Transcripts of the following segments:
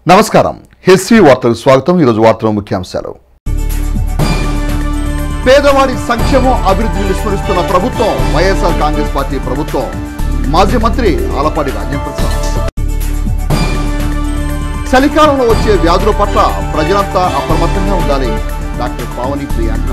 నమస్కారం హెస్వి వార్తలకు స్వాగతం ఈరోజు వార్తల ముఖ్యాంశాలు పేదవాడి సంక్షేమం అభివృద్ధిని విస్మరిస్తున్న ప్రభుత్వం వైఎస్ఆర్ కాంగ్రెస్ పార్టీ ప్రభుత్వం మాజీ మంత్రి ఆలపాటి రాజేంద్రప్రసాద్ చలికాలంలో వచ్చే వ్యాధుల పట్ల ప్రజలంతా అప్రమత్తంగా ఉండాలి డాక్టర్ పావని ప్రియాంక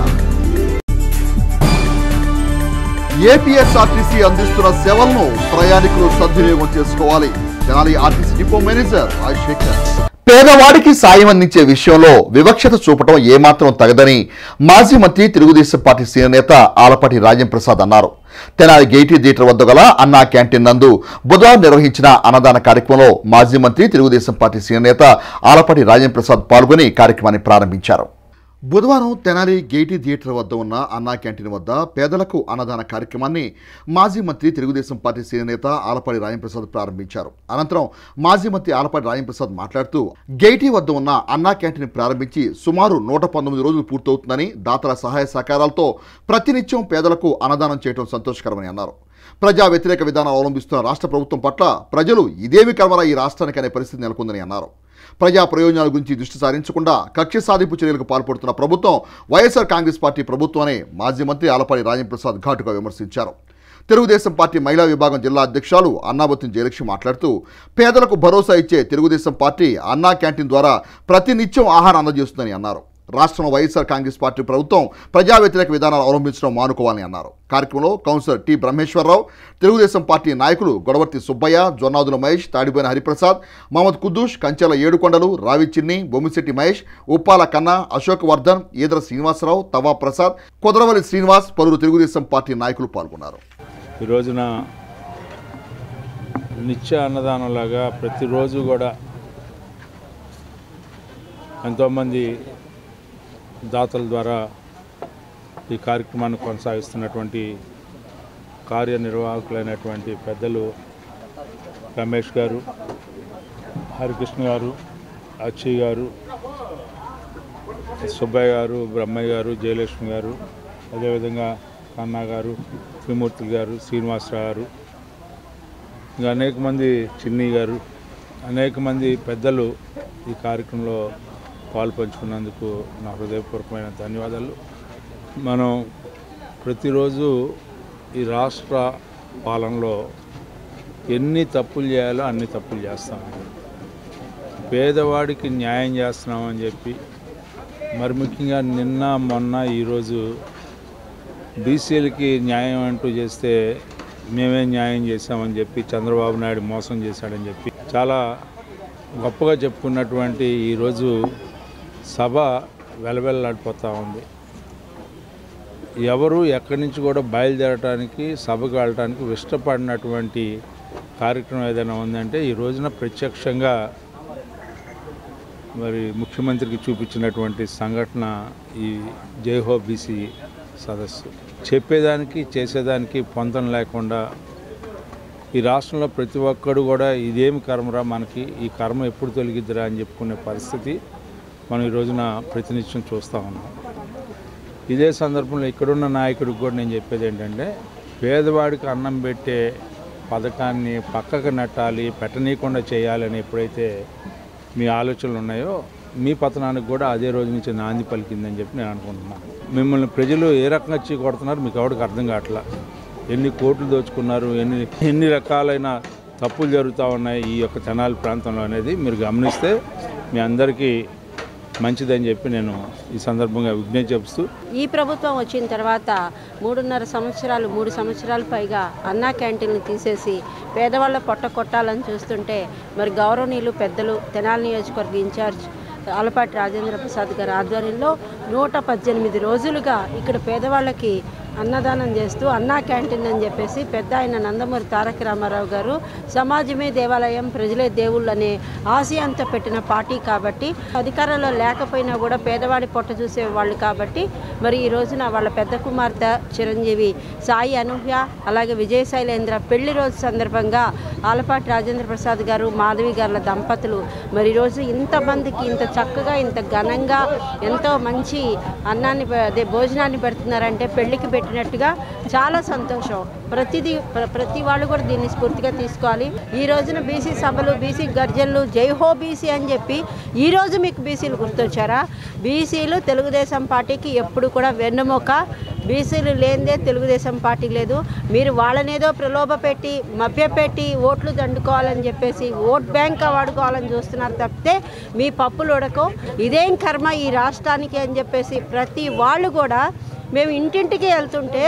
ఏపీఎస్ఆర్టీసీ అందిస్తున్న సేవలను ప్రయాణికులు సద్వినియోగం చేసుకోవాలి Tenali RTC depot manager Rajasekhar పేదవాడికి సాయం అందించే విషయంలో వివక్షత చూపటం ఏమాత్రం తగదని మాజీ మంత్రి తెలుగుదేశం పార్టీ సీనియర్ నేత ఆలపాటి రాజేంద్ర ప్రసాద్ అన్నారు తెనాలి గేటీ థియేటర్ వద్ద గల అన్నా క్యాంటీన్ నందు బుధవారం నిర్వహించిన అన్నదాన కార్యక్రమంలో మాజీ మంత్రి తెలుగుదేశం పార్టీ సీనియర్ నేత ఆలపాటి రాజేంద్ర ప్రసాద్ పాల్గొని కార్యక్రమాన్ని ప్రారంభించారు బుధవారం తెనాలి గేటీ థియేటర్ వద్ద ఉన్న అన్నా క్యాంటీన్ వద్ద పేదలకు అన్నదాన కార్యక్రమాన్ని మాజీ మంత్రి తెలుగుదేశం పార్టీ సీనియర్ నేత ఆలపాటి రాజంప్రసాద్ ప్రారంభించారు అనంతరం మాజీ మంత్రి ఆలపాటి రాజంప్రసాద్ మాట్లాడుతూ గేటీ వద్ద ఉన్న అన్నా క్యాంటీన్ ప్రారంభించి సుమారు నూట పంతొమ్మిది రోజులు పూర్తవుతుందని దాతల సహాయ సహకారాలతో ప్రతినిత్యం పేదలకు అన్నదానం చేయడం సంతోషకరమని అన్నారు ప్రజా వ్యతిరేక విధానాలు అవలంబిస్తున్న రాష్ట్ర ప్రభుత్వం పట్ల ప్రజలు ఇదేమి కర్మరా ఈ రాష్ట్రానికి అనే పరిస్థితి నెలకొందని అన్నారు ప్రజా ప్రయోజనాల గురించి దృష్టి సారించకుండా కక్ష సాధింపు చర్యలకు పాల్పడుతున్న ప్రభుత్వం వైఎస్ఆర్ కాంగ్రెస్ పార్టీ ప్రభుత్వమే మాజీ మంత్రి ఆలపాటి రాజంప్రసాద్ ఘాటుగా విమర్శించారు తెలుగుదేశం పార్టీ మహిళా విభాగం జిల్లా అధ్యక్షులు అన్నాబత్తిన జయలక్ష్మి మాట్లాడుతూ పేదలకు భరోసా ఇచ్చే తెలుగుదేశం పార్టీ అన్నా క్యాంటీన్ ద్వారా ప్రతినిత్యం ఆహారం అందజేస్తుందని అన్నారు రాష్ట్రంలో వైఎస్ఆర్ కాంగ్రెస్ పార్టీ ప్రభుత్వం ప్రజా వ్యతిరేక విధానాలు అవలంబించడం మానుకోవాలని అన్నారు కార్యక్రమంలో councillor T Brahmeswararao Telugu Desam party నాయకులు గొడవర్తి సుబ్బయ్య జొన్నాదుల మహేష్ తాడిపోయిన హరిప్రసాద్ మహమ్మద్ కుద్దూష్ కంచెల ఏడుకొండలు రావి చిన్ని బొమ్మిశెట్టి మహేష్ ఉప్పాల కన్నా అశోక్ వర్ధన్ ఈదర శ్రీనివాసరావు తవా ప్రసాద్ కొదరవల్లి శ్రీనివాస్ పలువురు తెలుగుదేశం పార్టీ నాయకులు పాల్గొన్నారు ఈ రోజున నిత్య అన్నదానంలాగా ప్రతిరోజు కూడా ఎంతోమంది దాతల ద్వారా ఈ కార్యక్రమాన్ని కొనసాగిస్తున్నటువంటి కార్యనిర్వాహకులైనటువంటి పెద్దలు రమేష్ గారు హరికృష్ణ గారు అచ్చయ్య గారు సుబ్బయ్య గారు బ్రహ్మయ్య గారు జయలక్ష్మి గారు అదేవిధంగా కన్నా గారు త్రిమూర్తులు గారు శ్రీనివాసరావు గారు ఇంకా అనేక మంది చిన్ని గారు అనేక మంది పెద్దలు ఈ కార్యక్రమంలో పాలు పంచుకున్నందుకు నా హృదయపూర్వకమైన ధన్యవాదాలు మనం ప్రతిరోజు ఈ రాష్ట్ర పాలనలో ఎన్ని తప్పులు చేయాలో అన్ని తప్పులు చేస్తాం పేదవాడికి న్యాయం చేస్తున్నామని చెప్పి మరి ముఖ్యంగా నిన్న మొన్న ఈరోజు బీసీలకి న్యాయం అంటూ చేస్తే మేమే న్యాయం చేశామని చెప్పి చంద్రబాబు నాయుడు మోసం చేశాడని చెప్పి చాలా గొప్పగా చెప్పుకున్నటువంటి ఈరోజు సభ వెలవెల్లాడిపోతూ ఉంది ఎవరు ఎక్కడి నుంచి కూడా బయలుదేరటానికి సభకు వెళ్ళటానికి ఇష్టపడినటువంటి కార్యక్రమం ఏదైనా ఉందంటే ఈ రోజున ప్రత్యక్షంగా మరి ముఖ్యమంత్రికి చూపించినటువంటి సంఘటన ఈ జైహో బీసీ సదస్సు చెప్పేదానికి చేసేదానికి పొంతం లేకుండా ఈ రాష్ట్రంలో ప్రతి ఒక్కడు కూడా ఇదేమి కర్మరా మనకి ఈ కర్మ ఎప్పుడు తొలగిద్దిరా అని చెప్పుకునే పరిస్థితి మనం ఈ రోజున ప్రతినిత్యం చూస్తూ ఉన్నాం ఇదే సందర్భంలో ఇక్కడున్న నాయకుడికి కూడా నేను చెప్పేది ఏంటంటే పేదవాడికి అన్నం పెట్టే పథకాన్ని పక్కకు నెట్టాలి పెట్టనీయకుండా చేయాలని ఎప్పుడైతే మీ ఆలోచనలు ఉన్నాయో మీ పతనానికి కూడా అదే రోజు నుంచి నాంది పలికిందని చెప్పి నేను అనుకుంటున్నాను మిమ్మల్ని ప్రజలు ఏ రకంగా చీ కొడుతున్నారు మీకు ఎవరికి అర్థం కావట్లా ఎన్ని కోట్లు దోచుకున్నారు ఎన్ని ఎన్ని రకాలైన తప్పులు జరుగుతూ ఉన్నాయి ఈ యొక్క తెనాలి ప్రాంతంలో అనేది మీరు గమనిస్తే మీ అందరికీ మంచిదని చెప్పి నేను ఈ సందర్భంగా విజ్ఞప్తి చేస్తూ ఈ ప్రభుత్వం వచ్చిన తర్వాత మూడున్నర సంవత్సరాలు మూడు సంవత్సరాలు పైగా అన్నా క్యాంటీన్లు తీసేసి పేదవాళ్ళ పొట్ట కొట్టాలని చూస్తుంటే మరి గౌరవనీయులు పెద్దలు తెనాలి నియోజకవర్గ ఇన్ఛార్జ్ ఆలపాటి రాజేంద్ర ప్రసాద్ గారి ఆధ్వర్యంలో నూట పద్దెనిమిది రోజులుగా ఇక్కడ పేదవాళ్ళకి అన్నదానం చేస్తూ అన్నా క్యాంటీన్ అని చెప్పేసి పెద్ద ఆయన నందమూరి తారక రామారావు గారు సమాజమే దేవాలయం ప్రజలే దేవుళ్ళు అనే ఆశయంతో పెట్టిన పార్టీ కాబట్టి అధికారంలో లేకపోయినా కూడా పేదవాడి పొట్ట చూసే వాళ్ళు కాబట్టి మరి ఈ రోజున వాళ్ళ పెద్ద కుమార్తె చిరంజీవి సాయి అనూహ్య అలాగే విజయ శైలేంద్ర పెళ్లి రోజు సందర్భంగా ఆలపాటి రాజేంద్ర ప్రసాద్ గారు మాధవి గారుల దంపతులు మరి ఈరోజు ఇంతమందికి ఇంత చక్కగా ఇంత ఘనంగా ఎంతో మంచి అన్నాన్ని పె- అదే భోజనాన్ని పెడుతున్నారంటే పెళ్లికి పెట్టినట్టుగా చాలా సంతోషం ప్రతిదీ ప్ర- ప్రతి వాళ్ళు కూడా దీన్ని స్ఫూర్తిగా తీసుకోవాలి ఈ రోజున బీసీ సభలు బీసీ గర్జన్లు జై హో బీసీ అని చెప్పి ఈ రోజు మీకు బీసీలు గుర్తొచ్చారా బీసీలు తెలుగుదేశం పార్టీకి ఎప్పుడు కూడా వెన్నుముక బీసీలు లేనిదే తెలుగుదేశం పార్టీ లేదు మీరు వాళ్ళనేదో ప్రలోభ పెట్టి మభ్యపెట్టి ఓట్లు దండుకోవాలని చెప్పేసి ఓట్ బ్యాంక్ వాడుకోవాలని చూస్తున్నారు తప్పితే మీ పప్పులు ఉడకో ఇదేం కర్మ ఈ రాష్ట్రానికి అని చెప్పేసి ప్రతి వాళ్ళు కూడా మేము ఇంటింటికి వెళ్తుంటే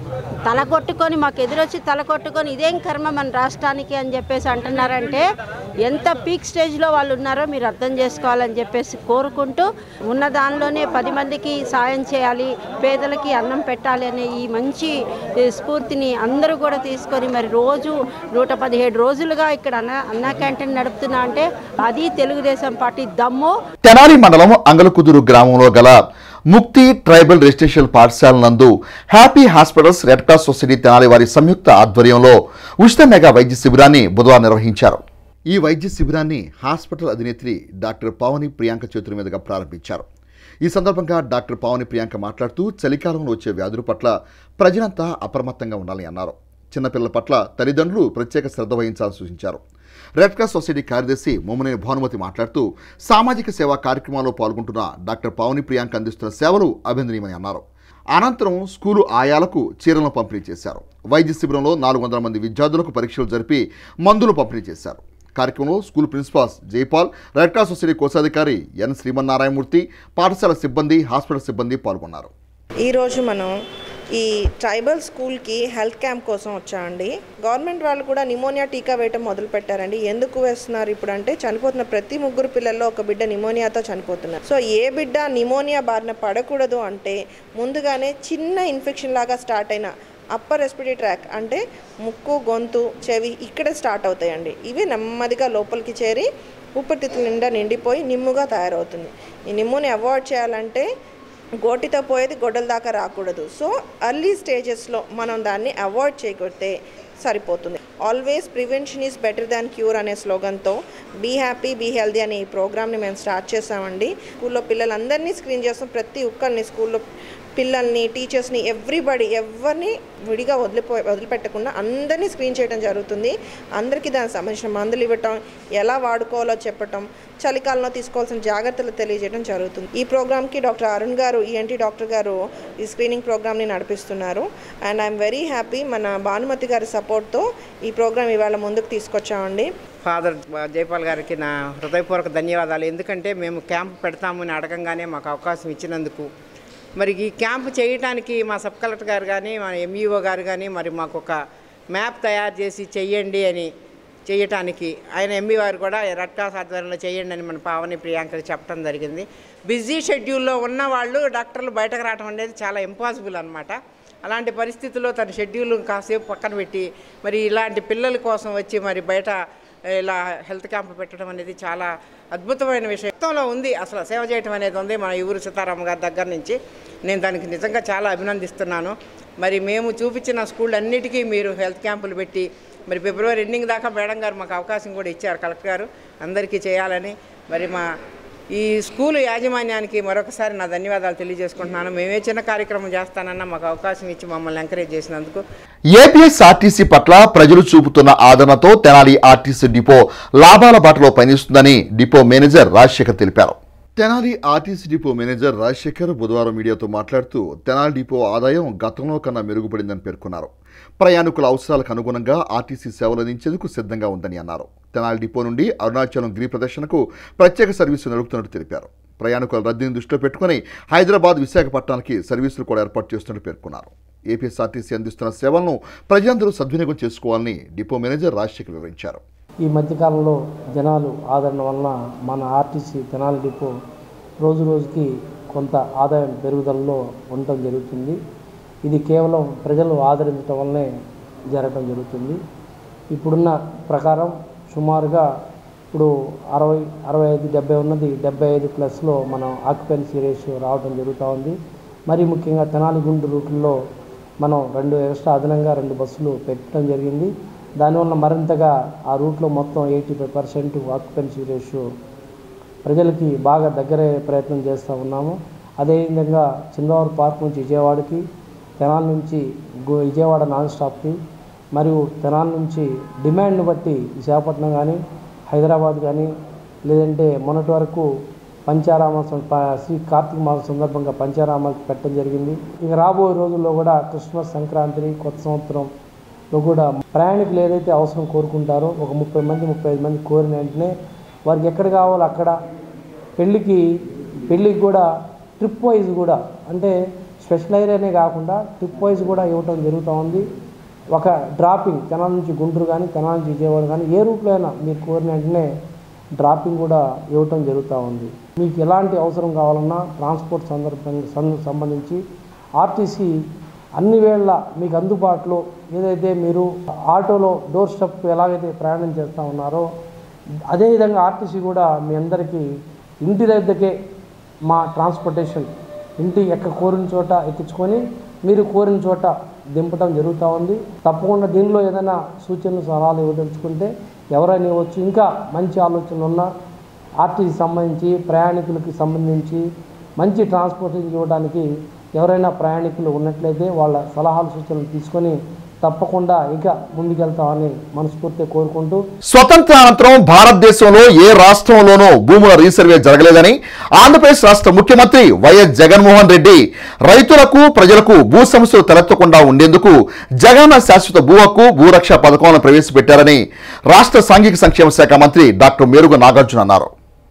తల కొట్టుకొని మాకు ఎదురొచ్చి తల కొట్టుకొని ఇదేం కర్మ మన రాష్ట్రానికి అని చెప్పేసి అంటున్నారంటే ఎంత పీక్ స్టేజ్లో వాళ్ళు ఉన్నారో మీరు అర్థం చేసుకోవాలని చెప్పేసి కోరుకుంటూ ఉన్న దానిలోనే పది మందికి సాయం చేయాలి పేదలకి అన్నం పెట్టాలి అనే ఈ మంచి ఈ స్ఫూర్తిని అందరూ కూడా తీసుకొని మరి రోజు నూట పదిహేడు రోజులుగా ఇక్కడ అన్న అన్నా క్యాంటీన్ నడుపుతున్నా అంటే అది తెలుగుదేశం పార్టీ దమ్ము తెనాలి మండలం అంగలకుదురు గ్రామంలో గల ముక్తి ట్రైబల్ రెసిడెన్షియల్ పాఠశాల నందు happy hospitals red cross society Tenali వారి సంయుక్త ఆధ్వర్యంలో ఉచిత మెగా వైద్య శిబిరాన్ని బుధవారం నిర్వహించారు ఈ వైద్య శిబిరాన్ని హాస్పిటల్ అధినేత్రి డాక్టర్ పావని ప్రియాంక చేతుల మీదుగా ప్రారంభించారు ఈ సందర్భంగా డాక్టర్ పావని ప్రియాంక మాట్లాడుతూ చలికాలంలో వచ్చే వ్యాధుల పట్ల ప్రజలంతా అప్రమత్తంగా ఉండాలని అన్నారు చిన్నపిల్లల పట్ల తల్లిదండ్రులు ప్రత్యేక శ్రద్ధ వహించాలని సూచించారు రెడ్ క్రాస్ సొసైటీ కార్యదర్శి మోమనేని భానుమతి మాట్లాడుతూ సామాజిక సేవా కార్యక్రమాల్లో పాల్గొంటున్న డాక్టర్ పావని ప్రియాంక అందిస్తున్న సేవలు అభినందనీయమని అన్నారు అనంతరం స్కూలు ఆయాలకు చీరలను పంపిణీ చేశారు వైద్య శిబిరంలో నాలుగు వందల మంది విద్యార్థులకు పరీక్షలు జరిపి మందులు పంపిణీ చేశారు కార్యక్రమంలో school principals Jaipal red cross society కోశాధికారి ఎన్ శ్రీమన్నారాయణమూర్తి పాఠశాల సిబ్బంది హాస్పిటల్ సిబ్బంది పాల్గొన్నారు ఈరోజు మనం ఈ ట్రైబల్ స్కూల్కి హెల్త్ క్యాంప్ కోసం వచ్చామండి గవర్నమెంట్ వాళ్ళు కూడా నిమోనియా టీకా వేయటం మొదలు పెట్టారండి ఎందుకు వేస్తున్నారు ఇప్పుడు అంటే చనిపోతున్న ప్రతి ముగ్గురు పిల్లల్లో ఒక బిడ్డ నిమోనియాతో చనిపోతున్నారు సో ఏ బిడ్డ నిమోనియా బారిన పడకూడదు అంటే ముందుగానే చిన్న ఇన్ఫెక్షన్ లాగా స్టార్ట్ అయిన అప్పర్ రెస్పిరేటరీ ట్రాక్ అంటే ముక్కు గొంతు చెవి ఇక్కడే స్టార్ట్ అవుతాయండి ఇవి నెమ్మదిగా లోపలికి చేరి ఊపిరితిత్తుల నిండా నిండిపోయి నిమ్ముగా తయారవుతుంది ఈ నిమ్ముని అవాయిడ్ చేయాలంటే గోటితో పోయేది గొడ్డల దాకా రాకూడదు సో అర్లీ స్టేజెస్లో మనం దాన్ని అవాయిడ్ చేయకపోతే సరిపోతుంది always prevention is better than cure అనే స్లోగన్తో బీ హ్యాపీ బీ హెల్దీ అనే ఈ ప్రోగ్రామ్ని మేము స్టార్ట్ చేసామండి స్కూల్లో పిల్లలందరినీ స్క్రీన్ చేస్తాం ప్రతి ఒక్కరిని స్కూల్లో పిల్లల్ని టీచర్స్ని ఎవ్రీబడి ఎవరిని విడిగా వదిలిపో వదిలిపెట్టకుండా అందరినీ స్క్రీన్ చేయడం జరుగుతుంది అందరికీ దానికి సంబంధించిన మందులు ఇవ్వటం ఎలా వాడుకోవాలో చెప్పటం చలికాలంలో తీసుకోవాల్సిన జాగ్రత్తలు తెలియజేయడం జరుగుతుంది ఈ ప్రోగ్రామ్కి డాక్టర్ అరుణ్ గారు ఈఎన్టీ డాక్టర్ గారు ఈ స్క్రీనింగ్ ప్రోగ్రామ్ని నడిపిస్తున్నారు అండ్ ఐఎమ్ వెరీ హ్యాపీ మన భానుమతి గారి సపోర్ట్తో ఈ ప్రోగ్రామ్ ఇవాళ ముందుకు తీసుకొచ్చామండి ఫాదర్ జైపాల్ గారికి నా హృదయపూర్వక ధన్యవాదాలు ఎందుకంటే మేము క్యాంప్ పెడతామని అడగంగానే మాకు అవకాశం ఇచ్చినందుకు మరి ఈ క్యాంప్ చేయడానికి మా సబ్ కలెక్టర్ గారు కానీ మా ఎంఈఓ గారు కానీ మరి మాకు ఒక మ్యాప్ తయారు చేసి చెయ్యండి అని చేయటానికి ఆయన ఎంఈ వారు కూడా రెడ్ క్రాస్ ఆధ్వర్యంలో చేయండి అని మన పావని ప్రియాంకకి చెప్పడం జరిగింది బిజీ షెడ్యూల్లో ఉన్న వాళ్ళు డాక్టర్లు బయటకు రావడం అనేది చాలా ఇంపాసిబుల్ అనమాట అలాంటి పరిస్థితుల్లో తన షెడ్యూల్ కాసేపు పక్కన పెట్టి మరి ఇలాంటి పిల్లల కోసం వచ్చి మరి బయట ఇలా హెల్త్ క్యాంప్ పెట్టడం అనేది చాలా అద్భుతమైన విషయం మొత్తంలో ఉంది అసలు సేవ చేయటం అనేది ఉంది మన ఊరు సీతారామ గారి దగ్గర నుంచి నేను దానికి నిజంగా చాలా అభినందిస్తున్నాను మరి మేము చూపించిన స్కూల్ అన్నిటికీ మీరు హెల్త్ క్యాంపులు పెట్టి మరి ఫిబ్రవరి ఎండింగ్ దాకా మేడం గారు మాకు అవకాశం కూడా ఇచ్చారు కలెక్టర్ గారు అందరికీ చేయాలని మరి మా ఈ స్కూల్ యాజమాన్యానికి మరొకసారి నా ధన్యవాదాలు తెలియజేసుకుంటున్నాను మేమే చిన్న కార్యక్రమం చేస్తానన్నా మాకు అవకాశం ఇచ్చి మమ్మల్ని ఎంకరేజ్ చేసినందుకు ఏపీఎస్ ఆర్టీసీ పట్ల ప్రజలు చూపుతున్న ఆదరణతో తెనాలి ఆర్టీసీ డిపో లాభాల బాటలో పయనిస్తుందని డిపో మేనేజర్ రాజశేఖర్ తెలిపారు Tenali RTC depot manager Rajasekhar బుధవారం మీడియాతో మాట్లాడుతూ తెనాలి డిపో ఆదాయం గతంలో కన్నా మెరుగుపడిందని పేర్కొన్నారు ప్రయాణికుల అవసరాలకు అనుగుణంగా ఆర్టీసీ సేవలు అందించేందుకు సిద్ధంగా ఉందని అన్నారు తెనాలి డిపో నుండి అరుణాచలం గిరి ప్రదర్శనకు ప్రత్యేక సర్వీసు నడుపుతున్నట్టు తెలిపారు ప్రయాణికుల రద్దీని దృష్టిలో పెట్టుకుని హైదరాబాద్ విశాఖపట్నానికి సర్వీసులు కూడా ఏర్పాటు చేస్తున్నట్టు పేర్కొన్నారు ఏపీఎస్ఆర్టీసీ అందిస్తున్న సేవలను ప్రజలందరూ సద్వినియోగం చేసుకోవాలని డిపో మేనేజర్ రాజశేఖర్ వివరించారు ఈ మధ్యకాలంలో జనాలు ఆదరణ వలన మన ఆర్టీసీ తెనాలి డిపో రోజు రోజుకి కొంత ఆదాయం పెరుగుదలలో ఉండటం జరుగుతుంది ఇది కేవలం ప్రజలు ఆదరించడం వల్లనే జరగడం జరుగుతుంది ఇప్పుడున్న ప్రకారం సుమారుగా ఇప్పుడు అరవై అరవై ఐదు డెబ్బై ఉన్నది డెబ్బై ఐదు ప్లస్లో మనం ఆక్యుపెన్సీ రేషియో రావడం జరుగుతూ ఉంది మరి ముఖ్యంగా తెనాలి గుండు రూట్లలో మనం రెండు ఎక్స్ట్రా అదనంగా రెండు బస్సులు పెట్టడం జరిగింది దానివల్ల మరింతగా ఆ రూట్లో మొత్తం eighty five percent occupancy ratio ప్రజలకి బాగా దగ్గరే ప్రయత్నం చేస్తూ ఉన్నాము అదేవిధంగా చిందవారు పార్క్ నుంచి విజయవాడకి తెనాలి నుంచి గు- విజయవాడ నాన్ స్టాప్కి మరియు తెనాల నుంచి డిమాండ్ను బట్టి విశాఖపట్నం కానీ హైదరాబాద్ కానీ లేదంటే మొన్నటి వరకు పంచారామ సం- ప- శ్రీ కార్తీక మాసం సందర్భంగా పంచారామాలు పెట్టడం జరిగింది ఇక రాబోయే రోజుల్లో కూడా క్రిస్మస్ సంక్రాంతి కొత్త సంవత్సరంలో కూడా ప్రయాణికులు ఏదైతే అవసరం కోరుకుంటారో ఒక ముప్పై మంది ముప్పై ఐదు మంది కోరిన వెంటనే వారికి ఎక్కడ కావాలో అక్కడ పెళ్ళికి పెళ్ళికి కూడా ట్రిప్ వైజ్ కూడా అంటే స్పెషల్ ఏరియానే కాకుండా ట్రిప్ వైజ్ కూడా ఇవ్వటం జరుగుతూ ఉంది ఒక డ్రాపింగ్ తెనాల నుంచి గుంటూరు కానీ తెనాల నుంచి విజయవాడ కానీ ఏ రూట్లో అయినా మీరు కోరిన వెంటనే డ్రాపింగ్ కూడా ఇవ్వటం జరుగుతూ ఉంది మీకు ఎలాంటి అవసరం కావాలన్నా ట్రాన్స్పోర్ట్ సందర్భంగా సం- సంబంధించి ఆర్టీసీ అన్ని వేళ మీకు అందుబాటులో ఏదైతే మీరు ఆటోలో డోర్ స్టెప్ ఎలాగైతే ప్రయాణం చేస్తూ ఉన్నారో అదేవిధంగా ఆర్టీసీ కూడా మీ అందరికీ ఇంటి దగ్గరకే మా ట్రాన్స్పోర్టేషన్ ఇంటి ఎక్క కోరిన చోట ఎక్కించుకొని మీరు కోరిన చోట దింపడం జరుగుతూ ఉంది తప్పకుండా దీనిలో ఏదైనా సూచనలు సలహాలు ఇవ్వదలుచుకుంటే ఎవరైనా ఇవ్వచ్చు ఇంకా మంచి ఆలోచనలు ఉన్నా ఆర్టీసీ సంబంధించి ప్రయాణికులకి సంబంధించి మంచి ట్రాన్స్పోర్టేషన్ ఇవ్వడానికి ఎవరైనా ప్రయాణికులు ఉన్నట్లయితే వాళ్ళ సలహాలు సూచనలు తీసుకొని తప్పకుండా ఇంకా ముందుకెళ్తామని మనస్ఫూర్తిగా కోరుకుంటూ స్వతంత్రానంతరం భారతదేశంలో ఏ రాష్ట్రంలోనూ భూముల రీసర్వే జరగలేదని ఆంధ్రప్రదేశ్ రాష్ట్ర ముఖ్యమంత్రి వైఎస్ జగన్మోహన్ రెడ్డి రైతులకు ప్రజలకు భూ సమస్యలు తలెత్తకుండా ఉండేందుకు జగనన్న శాశ్వత భూ హక్కు భూరక్ష పథకాలను ప్రవేశపెట్టారని రాష్ట్ర సాంఘిక సంక్షేమ శాఖ మంత్రి డాక్టర్ మేరుగు నాగార్జున అన్నారు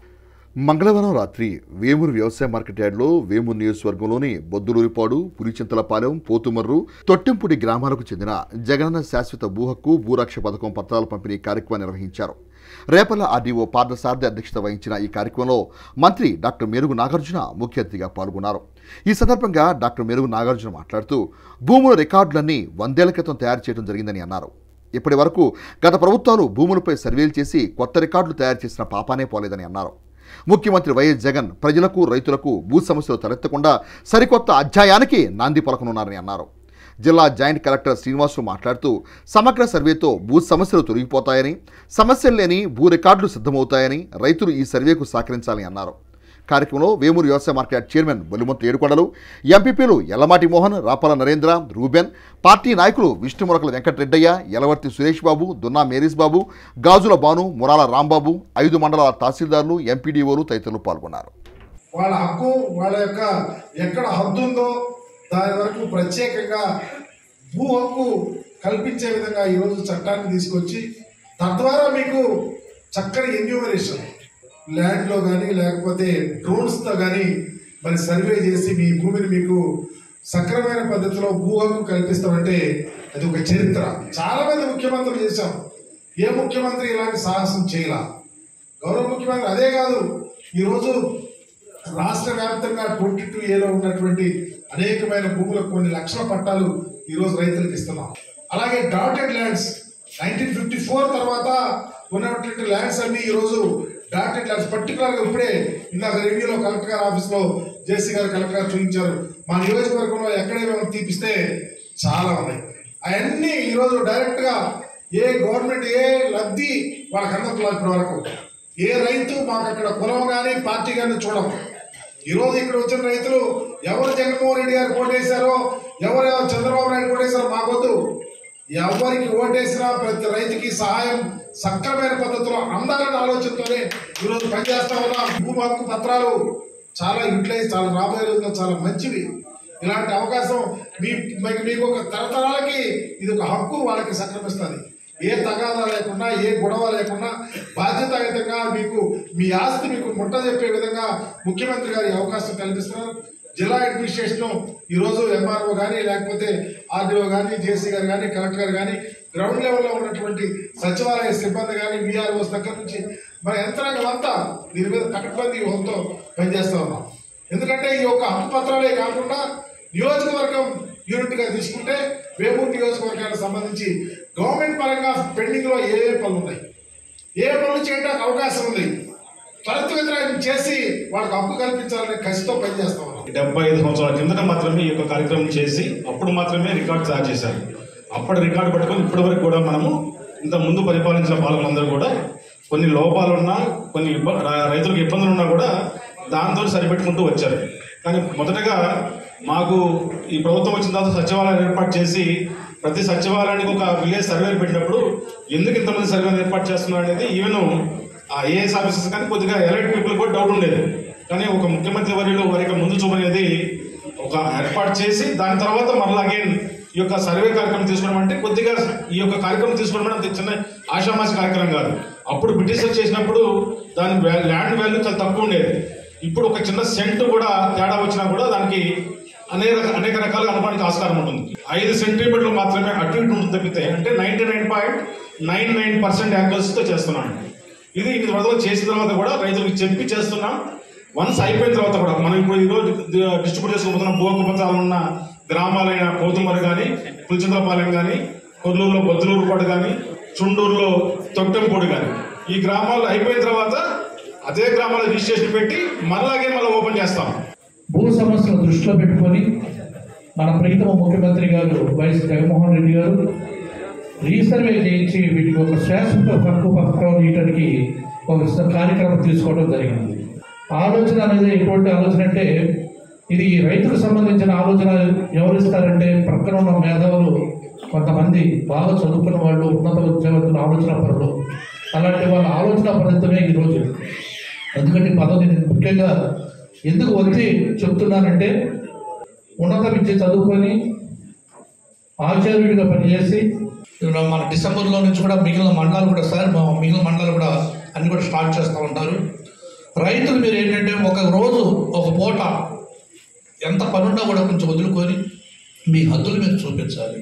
మంగళవారం రాత్రి వేమూరు వ్యవసాయ మార్కెట్ యార్డ్లో వేమూరు నియోజకవర్గంలోని బొద్దులూరిపాడు పులిచింతలపాలెం పోతుమర్రు తొట్టెంపూడి గ్రామాలకు చెందిన జగనన్న శాశ్వత భూ హక్కు భూరక్ష పథకం పత్రాల పంపిణీ కార్యక్రమాన్ని నిర్వహించారు రేపల్ల ఆర్డీఓ పార్థసారథి అధ్యక్షత వహించిన ఈ కార్యక్రమంలో మంత్రి డాక్టర్ మేరుగు నాగార్జున ముఖ్య అతిథిగా పాల్గొన్నారు ఈ సందర్భంగా డాక్టర్ మేరుగు నాగార్జున మాట్లాడుతూ భూముల రికార్డులన్నీ వందేళ్ల క్రితం తయారు చేయడం జరిగిందని అన్నారు ఇప్పటి వరకు గత ప్రభుత్వాలు భూములపై సర్వేలు చేసి కొత్త రికార్డులు తయారు చేసిన పాపానే పోలేదని అన్నారు ముఖ్యమంత్రి వైఎస్ జగన్ ప్రజలకు రైతులకు భూ సమస్యలు తలెత్తకుండా సరికొత్త అధ్యాయానికి నాంది పలకనున్నారని అన్నారు జిల్లా జాయింట్ కలెక్టర్ శ్రీనివాసులు మాట్లాడుతూ సమగ్ర సర్వేతో భూ సమస్యలు తొలగిపోతాయని సమస్యలు లేని భూ రికార్డులు సిద్ధమవుతాయని రైతులు ఈ సర్వేకు సహకరించాలని అన్నారు కార్యక్రమంలో వేమూరు వ్యవసాయ మార్కెట్ చైర్మన్ బొలిమంతు ఏడుకొండలు ఎంపీపీలు ఎల్లమాటి మోహన్ రాపాల నరేంద్ర రూబెన్ పార్టీ నాయకులు విష్ణుమురకల వెంకటరెడ్డయ్య యలవర్తి సురేష్ బాబు దున్నా మేరీస్ బాబు గాజుల భాను మురాల రాంబాబు ఐదు మండలాల తహసీల్దార్లు ఎంపీడీఓలు తదితరులు పాల్గొన్నారు వాళ్ళ హక్కు వాళ్ళ యొక్క ఎక్కడ హద్దు ఉందో దాని వరకు ప్రత్యేకంగా భూ హక్కు కల్పించే విధంగా ఈరోజు చట్టాన్ని తీసుకొచ్చి తద్వారా మీకు చక్కని ఎన్యూమరేషన్ ల్యాండ్లో కానీ లేకపోతే డ్రోన్స్తో కానీ మరి సర్వే చేసి మీ భూమిని మీకు సక్రమైన పద్ధతిలో భూ హక్కు కల్పిస్తామంటే అది ఒక చరిత్ర చాలా మంది ముఖ్యమంత్రులు చేశాం ఏ ముఖ్యమంత్రి ఇలాంటి సాహసం చేయలా గౌరవ ముఖ్యమంత్రి అదే కాదు ఈరోజు రాష్ట్ర వ్యాప్తంగా ట్వంటీ టూ ఏలో ఉన్నటువంటి అనేకమైన భూములకు కొన్ని లక్షల పట్టాలు ఈరోజు రైతులకు ఇస్తున్నాం అలాగే dotted lands nineteen fifty four తర్వాత ఉన్నటువంటి ల్యాండ్స్ అన్ని ఈరోజు డాటెడ్ ల్యాండ్స్ పర్టికులర్గా ఇప్పుడే ఇందాక రివ్యూలో కలెక్టర్ గారి ఆఫీస్లో జేసీ గారు కలెక్టర్ గారు చూపించారు మా నియోజకవర్గంలో ఎక్కడేమో తీపిస్తే చాలా ఉన్నాయి అవన్నీ ఈరోజు డైరెక్ట్గా ఏ గవర్నమెంట్ ఏ లబ్ధి వాళ్ళకి అందట్లేదు ఇప్పటి వరకు ఏ రైతు మాకు అక్కడ కులం కానీ పార్టీ కానీ చూడం ఈరోజు ఇక్కడ వచ్చిన రైతులు ఎవరు జగన్మోహన్ రెడ్డి గారు ఓటేశారో ఎవరు చంద్రబాబు నాయుడు ఓటేశారో మాకొద్దు ఎవరికి ఓటేసినా ప్రతి రైతుకి సహాయం సక్రమైన పద్ధతిలో అందాలనే ఆలోచనతోనే ఈరోజు పనిచేస్తా ఉన్నాం భూమి హక్కు పత్రాలు చాలా యూటిలైజ్ చాలా రాబోయే రోజుల్లో చాలా మంచివి ఇలాంటి అవకాశం మీ మీకు మీకు ఒక తరతరాలకి ఇది ఒక హక్కు వాళ్ళకి సంక్రమిస్తుంది ఏ తగాదా లేకుండా ఏ గొడవ లేకుండా బాధ్యతాయుతంగా మీకు మీ ఆస్తి మీకు ముట్ట చెప్పే విధంగా ముఖ్యమంత్రి గారి అవకాశం కల్పిస్తున్నారు జిల్లా అడ్మినిస్ట్రేషన్ ఈరోజు ఎంఆర్ఓ కానీ లేకపోతే ఆర్డీఓ కానీ జేసీ గారు కానీ కలెక్టర్ గారు కానీ గ్రౌండ్ లెవెల్లో ఉన్నటువంటి సచివాలయ సిబ్బంది కానీ బీఆర్ఓస్ దగ్గర నుంచి మన యంత్రాంగం అంతా దీని మీద కట్టుబంది హోంతో పనిచేస్తా ఉన్నాం ఎందుకంటే ఈ యొక్క హక్కు పత్రాలే కాకుండా నియోజకవర్గం యూనిట్ గా తీసుకుంటే వేమూరు నియోజకవర్గానికి సంబంధించి గవర్నమెంట్ పరంగా పెండింగ్ లో ఏ ఏ పనులు ఉన్నాయి ఏ పనులు చేయడానికి అవకాశం ఉంది త్వరితగతిన చేసి వాళ్ళకి హక్కు కల్పించాలనే కసితో పనిచేస్తా ఉన్నాం డెబ్బై ఐదు సంవత్సరాల కిందట మాత్రమే ఈ యొక్క కార్యక్రమం చేసి అప్పుడు మాత్రమే రికార్డు తయారు చేశారు అప్పటి రికార్డు పట్టుకొని ఇప్పటి వరకు కూడా మనము ఇంత ముందు పరిపాలించిన పాలకులందరూ కూడా కొన్ని లోపాలున్నా కొన్ని ఇబ్బ- ర- రైతులకు ఇబ్బందులు ఉన్నా కూడా దాంతో సరిపెట్టుకుంటూ వచ్చారు కానీ మొదటగా మాకు ఈ ప్రభుత్వం వచ్చిన తర్వాత సచివాలయం ఏర్పాటు చేసి ప్రతి సచివాలయానికి ఒక విలేజ్ సర్వేలు పెట్టినప్పుడు ఎందుకు ఇంతమంది సర్వేలు ఏర్పాటు చేస్తున్నారు అనేది ఈవెన్ ఆ ఏఎస్ ఆఫీసర్స్ కానీ కొద్దిగా ఎలైట్ పీపుల్ కూడా డౌట్ ఉండేది కానీ ఒక ముఖ్యమంత్రి వర్యులు వారి యొక్క ముందు చూపనేది ఒక ఏర్పాటు చేసి దాని తర్వాత మరలా అగైన్ ఈ యొక్క సర్వే కార్యక్రమం తీసుకోవడం అంటే కొద్దిగా ఈ యొక్క కార్యక్రమం తీసుకోవడం అంటే అంత చిన్న ఆషామాసి కార్యక్రమం కాదు అప్పుడు బ్రిటిషర్స్ చేసినప్పుడు దాని వ్యా- ల్యాండ్ వాల్యూ చాలా తక్కువ ఉండేది ఇప్పుడు ఒక చిన్న సెంట్ కూడా తేడా వచ్చినా కూడా దానికి అనేక అనేక రకాలుగా అనుకోవడానికి ఆస్కారం ఉంటుంది ఐదు సెంటీమీటర్లు మాత్రమే అటు ఇటు ఉంటుంది తప్పితే అంటే ninety nine point nine nine percent తో చేస్తున్నాం ఇది ఇది వరదలు చేసిన తర్వాత కూడా రైతులకు చెప్పి చేస్తున్నాం వన్స్ అయిపోయిన తర్వాత కూడా మనం ఇప్పుడు ఈరోజు డిస్ట్రిబ్యూట్ చేసుకుపోతున్న భూకంపచాలు ఉన్న గ్రామాలైన పోతుమరు కానీ పులిచింద్రపాలెం కానీ కొల్లూరులో బొద్దులూరుపాడు కానీ చుండూరులో తొట్టెంపూడి కానీ ఈ గ్రామాలు అయిపోయిన తర్వాత అదే గ్రామాల్లో రిజిస్ట్రేషన్ పెట్టి మళ్ళాగే మళ్ళీ ఓపెన్ చేస్తాం భూ సమస్యను దృష్టిలో పెట్టుకొని మన ప్రీతమ ముఖ్యమంత్రి గారు వైఎస్ జగన్మోహన్ రెడ్డి గారు రీసర్వే చేయించి వీటికి ఒక శాశ్వత హక్కు పత్రం ఇయటానికి ఒక కార్యక్రమం తీసుకోవడం జరిగింది ఆలోచన అనేది ఎటువంటి ఆలోచన అంటే ఇది రైతుకు సంబంధించిన ఆలోచన ఎవరు ఇస్తారంటే ప్రక్కన ఉన్న మేధావులు కొంతమంది బాగా చదువుకున్న వాళ్ళు ఉన్నత ఉద్యోగస్తుల ఆలోచన పరులు అలాంటి వాళ్ళ ఆలోచన ఫలితమే ఈరోజు ఎందుకంటే ఈ పదవి నేను ముఖ్యంగా ఎందుకు వచ్చి చెప్తున్నానంటే ఉన్నత విద్య చదువుకొని ఆచార్యుడిగా పనిచేసి ఇప్పుడు మన డిసెంబర్లో నుంచి కూడా మిగిలిన మండలాలు కూడా సార్ మా మిగిలిన మండలాలు కూడా అన్ని కూడా స్టార్ట్ చేస్తూ ఉంటారు రైతులు మీరు ఏంటంటే ఒక రోజు ఒక పూట ఎంత పనున్నా కూడా కొంచెం వదులుకొని మీ హద్దులు మీరు చూపించాలి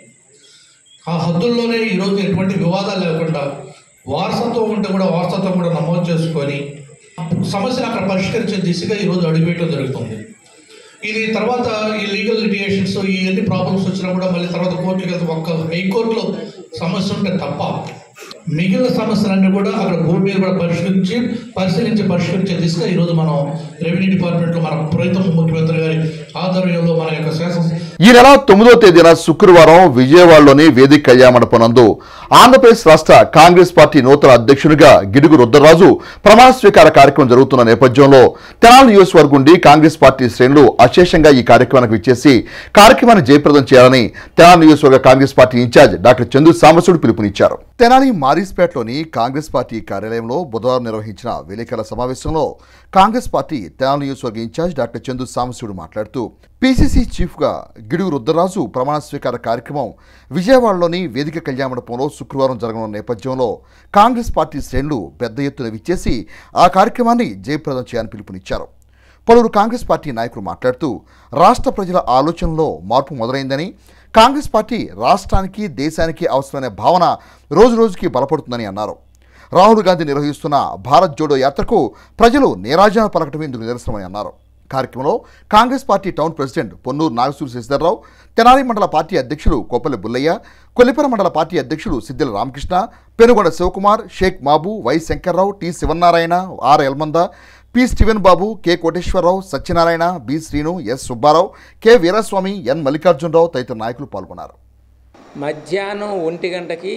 ఆ హద్దుల్లోనే ఈరోజు ఎటువంటి వివాదాలు లేకుండా వారసత్వం ఉంటే కూడా వారసత్వం కూడా నమోదు చేసుకొని సమస్యను అక్కడ పరిష్కరించే దిశగా ఈరోజు అడుగువేయడం జరుగుతుంది ఇది తర్వాత ఈ లీగల్ లిటిగేషన్స్ ఈ ఎన్ని ప్రాబ్లమ్స్ వచ్చినా కూడా మళ్ళీ తర్వాత కోర్టుకి వెళ్తే ఒక్క హైకోర్టులో సమస్య ఉంటే తప్ప మిగిలిన సమస్యలన్నీ కూడా అక్కడ భూమి మీద కూడా పరిష్కరించి పరిశీలించి పరిష్కరించే దిశగా ఈరోజు మనం రెవెన్యూ డిపార్ట్మెంట్లో మన ప్రీతం ముఖ్యమంత్రి గారి ఆధ్వర్యంలో మన యొక్క శాసన ఈ నెల తొమ్మిదో తేదీన శుక్రవారం విజయవాడలోని వేదిక కళ్యాణ మండపనందు ఆంధ్రప్రదేశ్ రాష్ట్ర కాంగ్రెస్ పార్టీ నూతన అధ్యక్షునిగా గిడుగు రుద్రరాజు ప్రమాణ స్వీకార కార్యక్రమం జరుగుతున్న నేపథ్యంలో తెనాలి నియోజకవర్గం నుండి కాంగ్రెస్ పార్టీ శ్రేణులు అశేషంగా ఈ కార్యక్రమానికి విచ్చేసి కార్యక్రమాన్ని జయప్రదం చేయాలని తెనాలి నియోజకవర్గ Congress party incharge doctor Chandu Sambasudu పిలుపునిచ్చారు తెనాలి మారిస్పేటలోని కాంగ్రెస్ పార్టీ కార్యాలయంలో బుధవారం నిర్వహించిన విలేకరుల సమావేశంలో కాంగ్రెస్ పార్టీ తెనాలి నియోజకవర్గ ఇన్ఛార్జ్ డాక్టర్ చందు సాంబశివుడు మాట్లాడుతూ పీసీసీ చీఫ్గా గిడుగు రుద్రరాజు ప్రమాణ స్వీకార కార్యక్రమం విజయవాడలోని వేదిక కళ్యాణ మండపంలో శుక్రవారం జరగనున్న నేపథ్యంలో కాంగ్రెస్ పార్టీ శ్రేణులు పెద్ద ఎత్తున విచ్చేసి ఆ కార్యక్రమాన్ని జయప్రదం చేయాలని పిలుపునిచ్చారు పలువురు కాంగ్రెస్ పార్టీ నాయకులు మాట్లాడుతూ రాష్ట్ర ప్రజల ఆలోచనలో మార్పు మొదలైందని కాంగ్రెస్ పార్టీ రాష్ట్రానికి దేశానికి అవసరమైన భావన రోజు రోజుకి బలపడుతుందని అన్నారు రాహుల్ గాంధీ నిర్వహిస్తున్న భారత్ జోడో యాత్రకు ప్రజలు నీరాజన పలకటమే ఇందుకు నిదర్శనమని అన్నారు కార్యక్రమంలో Congress party town president Ponnuru Nagasuri Sasidharrao Tenali మండల పార్టీ అధ్యక్షులు కొప్పలి బుల్లయ్య కొల్లిపర మండల పార్టీ అధ్యక్షులు Siddila Ramakrishna Penugonda Sivakumar Sheikh Mabu Y Sankararao T Sivanarayana R Elmanda P Steven Babu K Koteswararao Satyanarayana B Srinu S Subbarao K Veeraswamy N Mallikarjunarao తదితర నాయకులు పాల్గొన్నారు మధ్యాహ్నం ఒంటి గంటకి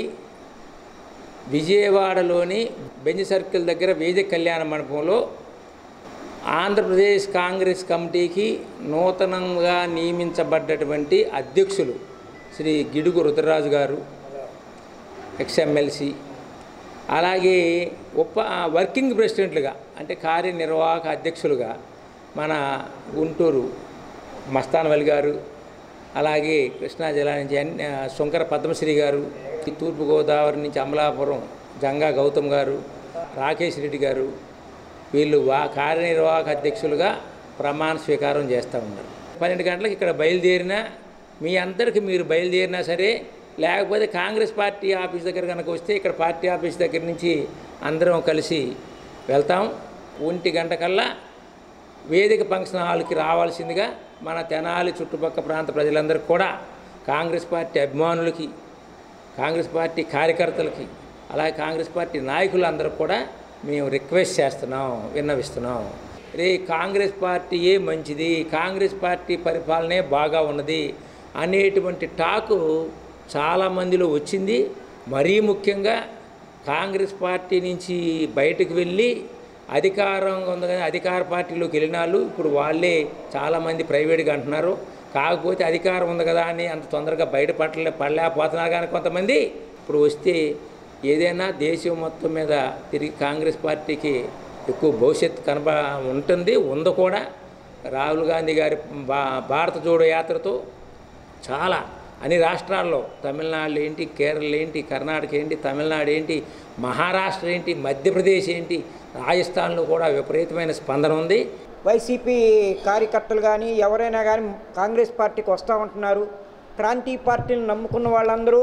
విజయవాడలోని బెంజ్ సర్కిల్ దగ్గర వేదిక కళ్యాణ మండపంలో ఆంధ్రప్రదేశ్ కాంగ్రెస్ కమిటీకి నూతనంగా నియమించబడ్డటువంటి అధ్యక్షులు శ్రీ గిడుగు రుద్రరాజు గారు ఎక్స్ఎమ్మెల్సీ అలాగే ఉప వర్కింగ్ ప్రెసిడెంట్లుగా అంటే కార్యనిర్వాహక అధ్యక్షులుగా మన గుంటూరు మస్తానవల్లి గారు అలాగే కృష్ణా జిల్లా నుంచి ఎన్ ఆ, శంకర పద్మశ్రీ గారు ఈ తూర్పుగోదావరి నుంచి అమలాపురం జంగా గౌతమ్ గారు రాకేష్ రెడ్డి గారు వీళ్ళు వా కార్యనిర్వాహక అధ్యక్షులుగా ప్రమాణ స్వీకారం చేస్తూ ఉన్నారు పన్నెండు గంటలకు ఇక్కడ బయలుదేరినా మీ అందరికి మీరు బయలుదేరినా సరే లేకపోతే కాంగ్రెస్ పార్టీ ఆఫీస్ దగ్గర కనుక వస్తే ఇక్కడ పార్టీ ఆఫీస్ దగ్గర నుంచి అందరం కలిసి వెళ్తాం ఒంటి గంట కల్లా వేదిక ఫంక్షన్ హాల్కి రావాల్సిందిగా మన తెనాలి చుట్టుపక్కల ప్రాంత ప్రజలందరికీ కూడా కాంగ్రెస్ పార్టీ అభిమానులకి కాంగ్రెస్ పార్టీ కార్యకర్తలకి అలాగే కాంగ్రెస్ పార్టీ నాయకులందరూ కూడా మేము రిక్వెస్ట్ చేస్తున్నాం విన్నవిస్తున్నాం రే కాంగ్రెస్ పార్టీయే మంచిది కాంగ్రెస్ పార్టీ పరిపాలనే బాగా ఉన్నది అనేటువంటి టాకు చాలామందిలో వచ్చింది మరీ ముఖ్యంగా కాంగ్రెస్ పార్టీ నుంచి బయటకు వెళ్ళి అధికారం ఉంది కానీ అధికార పార్టీలోకి వెళ్ళిన వాళ్ళు ఇప్పుడు వాళ్ళే చాలామంది ప్రైవేట్గా అంటున్నారు కాకపోతే అధికారం ఉంది కదా అని అంత తొందరగా బయటపడలే పడలేకపోతున్నారు కానీ కొంతమంది ఇప్పుడు వస్తే ఏదైనా దేశం మొత్తం మీద తిరిగి కాంగ్రెస్ పార్టీకి ఎక్కువ భవిష్యత్తు కనబ ఉంటుంది ఉంది కూడా రాహుల్ గాంధీ గారి భా భారత జోడో యాత్రతో చాలా అన్ని రాష్ట్రాల్లో తమిళనాడు ఏంటి కేరళ ఏంటి కర్ణాటక ఏంటి తమిళనాడు ఏంటి మహారాష్ట్ర ఏంటి మధ్యప్రదేశ్ ఏంటి రాజస్థాన్లో కూడా విపరీతమైన స్పందన ఉంది వైసీపీ కార్యకర్తలు కానీ ఎవరైనా కానీ కాంగ్రెస్ పార్టీకి వస్తూ ఉంటున్నారు ప్రాంతీయ పార్టీని నమ్ముకున్న వాళ్ళందరూ